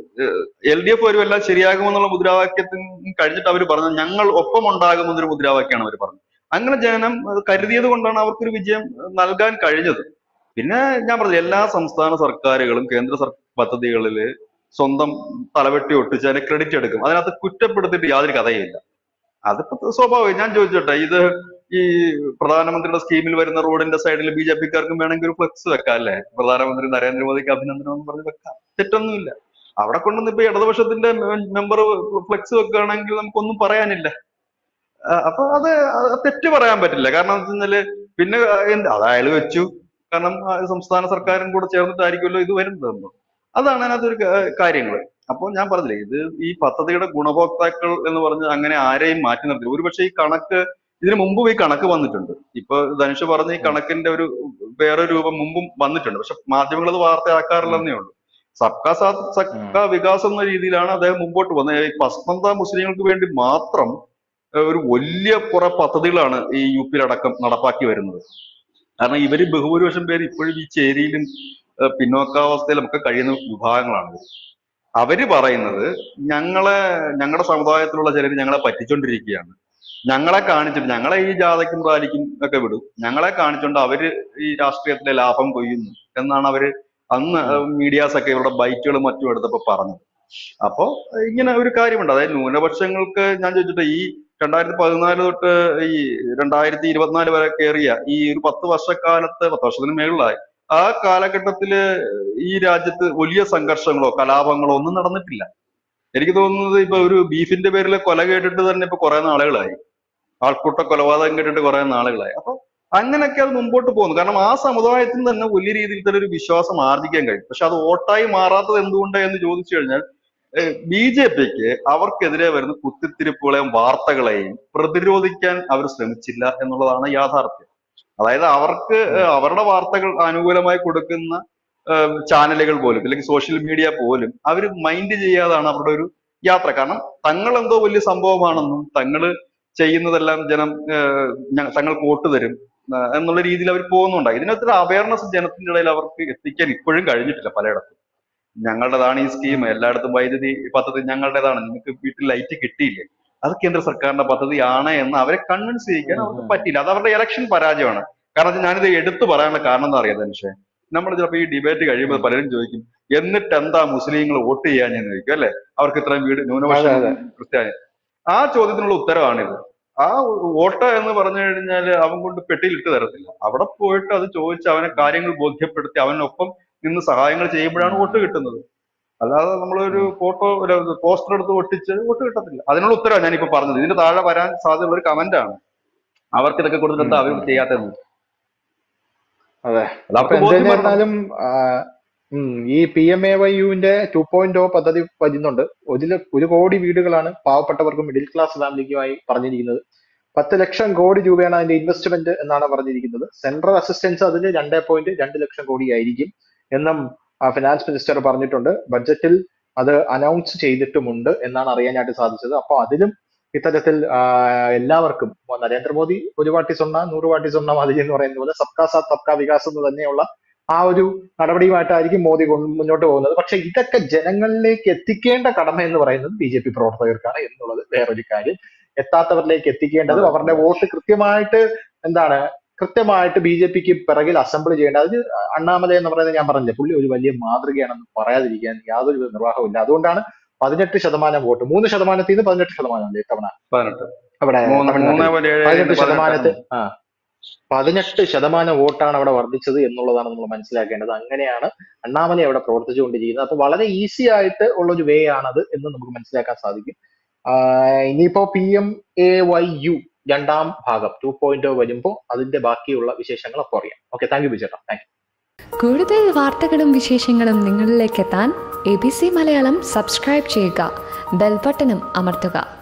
എൽ ഡി എഫ് വരും എല്ലാം ശരിയാകുമെന്നുള്ള മുദ്രാവാക്യത്തിന് കഴിഞ്ഞിട്ട് അവർ പറഞ്ഞു ഞങ്ങൾ ഒപ്പം ഉണ്ടാകുമെന്നൊരു മുദ്രാവാക്യമാണ് അവർ പറഞ്ഞത് അങ്ങനെ ജനം അത് കരുതിയത് കൊണ്ടാണ് അവർക്കൊരു വിജയം നൽകാൻ കഴിഞ്ഞത് പിന്നെ ഞാൻ പറഞ്ഞു എല്ലാ സംസ്ഥാന സർക്കാരുകളും കേന്ദ്ര സർ പദ്ധതികളിൽ സ്വന്തം തലവെട്ടി ഒട്ടിച്ച് അതിനെ ക്രെഡിറ്റ് എടുക്കും അതിനകത്ത് കുറ്റപ്പെടുത്തിയിട്ട് യാതൊരു കഥയില്ല അതിപ്പോ സ്വാഭാവികം ഞാൻ ചോദിച്ചോട്ടെ ഇത് ഈ പ്രധാനമന്ത്രിയുടെ സ്കീമിൽ വരുന്ന റോഡിന്റെ സൈഡിൽ ബി ജെ പിക്കാർക്കും വേണമെങ്കിൽ ഒരു ഫ്ലെക്സ് വെക്കാം അല്ലേ പ്രധാനമന്ത്രി നരേന്ദ്രമോദിക്ക് അഭിനന്ദനം എന്ന് പറഞ്ഞ് വെക്കാം തെറ്റൊന്നുമില്ല അവിടെ കൊണ്ടുവന്ന് ഇപ്പൊ ഇടതുപക്ഷത്തിന്റെ മെമ്പർ ഫ്ലെക്സ് വെക്കുകയാണെങ്കിൽ നമുക്കൊന്നും പറയാനില്ല ആ, അപ്പൊ അത് അത് തെറ്റ് പറയാൻ പറ്റില്ല കാരണം എന്താ വെച്ചാല് പിന്നെ എന്ത് അത് അയാൾ വെച്ചു കാരണം ആ സംസ്ഥാന സർക്കാരും കൂടെ ചേർന്നിട്ടായിരിക്കുമല്ലോ ഇത് വരുന്നത് അതാണ് അതിനകത്തൊരു കാര്യങ്ങൾ അപ്പോൾ ഞാൻ പറഞ്ഞില്ലേ ഇത് ഈ പദ്ധതിയുടെ ഗുണഭോക്താക്കൾ എന്ന് പറഞ്ഞ് അങ്ങനെ ആരെയും മാറ്റി നിർത്തില്ല ഒരുപക്ഷെ ഈ കണക്ക് ഇതിനു മുമ്പും ഈ കണക്ക് വന്നിട്ടുണ്ട് ഇപ്പൊ ധനുഷ് പറഞ്ഞ ഈ കണക്കിന്റെ ഒരു വേറെ രൂപം മുമ്പും വന്നിട്ടുണ്ട് പക്ഷെ മാധ്യമങ്ങൾ അത് വാർത്തയാക്കാറില്ലെന്നേ ഉള്ളൂ സബ്കാ സാത്ത് സബ്കാ വികാസ് എന്ന രീതിയിലാണ് അദ്ദേഹം മുമ്പോട്ട് വന്നത് ഈ പസ്മന്ത മുസ്ലിങ്ങൾക്ക് വേണ്ടി മാത്രം ഏഹ് ഒരു വലിയ കുറെ പദ്ധതികളാണ് ഈ യു പിയിലടക്കം നടപ്പാക്കി വരുന്നത് കാരണം ഇവര് ബഹുഭൂരിപക്ഷം പേര് ഇപ്പോഴും ഈ ചേരിയിലും ഏഹ് പിന്നോക്കാവസ്ഥയിലും ഒക്കെ കഴിയുന്ന വിഭാഗങ്ങളാണ് ഇവര്. അവര് പറയുന്നത് ഞങ്ങളെ ഞങ്ങളുടെ സമുദായത്തിലുള്ള ചിലർ ഞങ്ങളെ പറ്റിച്ചോണ്ടിരിക്കുകയാണ് ഞങ്ങളെ കാണിച്ചിട്ട് ഞങ്ങളെ ഈ ജാഥയ്ക്കും റാലിക്കും ഒക്കെ വിടും ഞങ്ങളെ കാണിച്ചുകൊണ്ട് അവര് ഈ രാഷ്ട്രീയത്തിലെ ലാഭം കൊയ്യുന്നു എന്നാണ് അവര് അന്ന് മീഡിയാസ് ഒക്കെ ഇവരുടെ ബൈറ്റുകളും മറ്റും എടുത്തപ്പോ പറഞ്ഞത് അപ്പോ ഇങ്ങനെ ഒരു കാര്യമുണ്ട് അതായത് ന്യൂനപക്ഷങ്ങൾക്ക് ഞാൻ ചോദിച്ചിട്ട് ഈ രണ്ടായിരത്തി പതിനാല് തൊട്ട് ഈ രണ്ടായിരത്തി ഇരുപത്തിനാല് വരെ കയറിയ ഈ ഒരു പത്ത് വർഷക്കാലത്ത് പത്ത് വർഷത്തിന് മേളിലായി ആ കാലഘട്ടത്തില് ഈ രാജ്യത്ത് വലിയ സംഘർഷങ്ങളോ കലാപങ്ങളോ ഒന്നും നടന്നിട്ടില്ല എനിക്ക് തോന്നുന്നത് ഇപ്പൊ ഒരു ബീഫിന്റെ പേരിൽ കൊല കേട്ടിട്ട് തന്നെ ഇപ്പൊ കുറെ നാളുകളായി ആൾക്കൂട്ട കൊലപാതകം കേട്ടിട്ട് കുറെ നാളുകളായി അപ്പൊ അങ്ങനെയൊക്കെ അത് മുമ്പോട്ട് പോകുന്നു കാരണം ആ സമുദായത്തിന് തന്നെ വലിയ രീതിയിൽ തന്നെ ഒരു വിശ്വാസം ആർജിക്കാൻ കഴിയും പക്ഷെ അത് വോട്ടായി മാറാത്തത് എന്തുകൊണ്ട് എന്ന് ചോദിച്ചു കഴിഞ്ഞാൽ ബി ജെ പിക്ക് അവർക്കെതിരെ വരുന്ന കുത്തിത്തിരിപ്പുകളെയും വാർത്തകളെയും പ്രതിരോധിക്കാൻ അവർ ശ്രമിച്ചില്ല എന്നുള്ളതാണ് യാഥാർത്ഥ്യം അതായത് അവർക്ക് ഏഹ് അവരുടെ വാർത്തകൾ അനുകൂലമായി കൊടുക്കുന്ന ഏഹ് ചാനലുകൾ പോലും അല്ലെങ്കിൽ സോഷ്യൽ മീഡിയ പോലും അവർ മൈൻഡ് ചെയ്യാതാണ് അവരുടെ ഒരു യാത്ര കാരണം തങ്ങൾ എന്തോ വലിയ സംഭവമാണെന്നും തങ്ങൾ ചെയ്യുന്നതെല്ലാം ജനം ഏഹ് ഞ- തങ്ങൾക്ക് വോട്ട് തരും ഏഹ് എന്നുള്ള രീതിയിൽ അവർ പോകുന്നുണ്ട് ഇതിനകത്തൊരു അവയർനെസ് ജനത്തിന്റെ ഇടയിൽ അവർക്ക് എത്തിക്കാൻ ഇപ്പോഴും കഴിഞ്ഞിട്ടില്ല പലയിടത്തും ഞങ്ങളുടേതാണ് ഈ സ്കീം എല്ലായിടത്തും വൈദ്യുതി പദ്ധതി ഞങ്ങളുടേതാണ് നിങ്ങൾക്ക് വീട്ടിൽ ലൈറ്റ് കിട്ടിയില്ലേ അത് കേന്ദ്ര സർക്കാരിന്റെ പദ്ധതിയാണ് എന്ന് അവരെ കൺവിൻസ് ചെയ്യിക്കാൻ അവർക്ക് പറ്റിയില്ല അത് അവരുടെ ഇലക്ഷൻ പരാജയമാണ് കാരണം വെച്ചാൽ ഞാനിത് എടുത്തു പറയാനുള്ള കാരണം എന്താ അറിയാം ധനുഷേ നമ്മൾ ചിലപ്പോൾ ഈ ഡിബേറ്റ് കഴിയുമ്പോൾ പലരും ചോദിക്കും എന്നിട്ട് എന്താ മുസ്ലിങ്ങൾ വോട്ട് ചെയ്യാൻ ചോദിക്കും അല്ലെ അവർക്ക് ഇത്രയും വീട് അതെ, ന്യൂനപക്ഷം അതെ. ക്രിസ്ത്യാനി ആ ചോദ്യത്തിനുള്ള ഉത്തരവാണിത് ആ വോട്ട് എന്ന് പറഞ്ഞു കഴിഞ്ഞാൽ അവൻ കൊണ്ട് പെട്ടിയിൽ ഇട്ട് തരത്തില്ല അവിടെ പോയിട്ട് അത് ചോദിച്ച് അവനെ കാര്യങ്ങൾ ബോധ്യപ്പെടുത്തി അവനൊപ്പം നിന്ന് സഹായങ്ങൾ ചെയ്യുമ്പോഴാണ് വോട്ട് കിട്ടുന്നത് അല്ലാതെ നമ്മളൊരു ഫോട്ടോ ഒരു പോസ്റ്റർ എടുത്ത് ഒട്ടിച്ച് വോട്ട് കിട്ടത്തില്ല അതിനുള്ള ഉത്തരവാണ് ഞാനിപ്പോ പറഞ്ഞത് ഇതിന്റെ താഴെ വരാൻ സാധ്യതയുള്ള ഒരു കമന്റ് ആണ് അവർക്ക് ഇതൊക്കെ കൊടുത്തിട്ട് എന്താ അവർ ചെയ്യാത്തതെന്ന് അതെ അത് അപ്പൊ അവർക്ക് എന്ത് ബോധ്യം വരണം. തന്നെയായിരുന്നാലും ആ, ഉം, ഈ പി എം എ വൈ യുവിന്റെ ടു പോയിന്റ് ഓ പദ്ധതി വരുന്നുണ്ട് ഒരു ഒരു കോടി വീടുകളാണ് പാവപ്പെട്ടവർക്കും മിഡിൽ ക്ലാസ് ഫാമിലിക്കുമായി പറഞ്ഞിരിക്കുന്നത് പത്ത് ലക്ഷം കോടി രൂപയാണ് അതിന്റെ ഇൻവെസ്റ്റ്മെന്റ് എന്നാണ് പറഞ്ഞിരിക്കുന്നത് സെൻട്രൽ അസിസ്റ്റൻസ് അതിന് രണ്ടേ പോയിന്റ് രണ്ട് ലക്ഷം കോടി ആയിരിക്കും എന്നും ഫിനാൻസ് മിനിസ്റ്റർ പറഞ്ഞിട്ടുണ്ട് ബഡ്ജറ്റിൽ അത് അനൗൺസ് ചെയ്തിട്ടുമുണ്ട് എന്നാണ് അറിയാനായിട്ട് സാധിച്ചത് അപ്പോൾ അതിലും ഇത്തരത്തിൽ ആ, എല്ലാവർക്കും ഇപ്പൊ നരേന്ദ്രമോദി ഒരു വാട്ടി സ്വർണ്ണ നൂറ് വാട്ടി സ്വർണ്ണ മതി എന്ന് പറയുന്ന പോലെ സബ്കാ സാത്ത് സബ്കാ വികാസ് എന്ന് തന്നെയുള്ള ആ ഒരു നടപടിയുമായിട്ടായിരിക്കും മോദി കൊണ്ട് മുന്നോട്ട് പോകുന്നത് പക്ഷെ ഇതൊക്കെ ജനങ്ങളിലേക്ക് എത്തിക്കേണ്ട കടമ എന്ന് പറയുന്നത് ബി ജെ പി പ്രവർത്തകർക്കാണ് എന്നുള്ളത് വേറൊരു കാര്യം എത്താത്തവരിലേക്ക് എത്തിക്കേണ്ടതും അവരുടെ വോട്ട് കൃത്യമായിട്ട് എന്താണ് കൃത്യമായിട്ട് ബി ജെ പിക്ക് പിറകിൽ അസംബിൾ ചെയ്യേണ്ടത് അത് അണ്ണാമലൈ എന്ന് പറയുന്നത് ഞാൻ പറഞ്ഞില്ലേ പുള്ളി ഒരു വലിയ മാതൃകയാണെന്ന് പറയാതിരിക്കാൻ യാതൊരു വിധ നിർവാഹമില്ല അതുകൊണ്ടാണ് പതിനെട്ട് ശതമാനം വോട്ട് മൂന്ന് ശതമാനത്തിൽ നിന്ന് പതിനെട്ട് ശതമാനം അല്ലേ ഇത്തവണ പതിനെട്ട് അവിടെ മൂന്ന് തമിഴ്നാട്ടിൽ മൂന്ന് പോയിന്റ് ഏഴ് പതിനെട്ട് പതിനെട്ട് ശതമാനത്തിൽ ആ പതിനെട്ട് ശതമാനം വോട്ടാണ് അവിടെ വർദ്ധിച്ചത് എന്നുള്ളതാണ് നമ്മൾ മനസ്സിലാക്കേണ്ടത് അങ്ങനെയാണ് അണ്ണാമലൈ അവിടെ പ്രവർത്തിച്ചുകൊണ്ടിരിക്കുന്നത് അപ്പൊ വളരെ ഈസി ആയിട്ട് ഉള്ള ഒരു വേ ആണത് എന്ന് നമുക്ക് മനസ്സിലാക്കാൻ സാധിക്കും ആഹ് ഇനിയിപ്പോ P M A Y U രണ്ടാം ഭാഗം ടു പോയിന്റ് വരുമ്പോൾ അതിന്റെ ബാക്കിയുള്ള വിശേഷങ്ങൾ അപ്പോൾ അറിയാം ഓക്കെ താങ്ക് യു ബിജേട്ടാ താങ്ക് കൂടുതൽ വാർത്തകളും വിശേഷങ്ങളും നിങ്ങളിലേക്ക് എത്താൻ A B C Malayalam subscribe ചെയ്യുക ബെൽബട്ടനും അമർത്തുക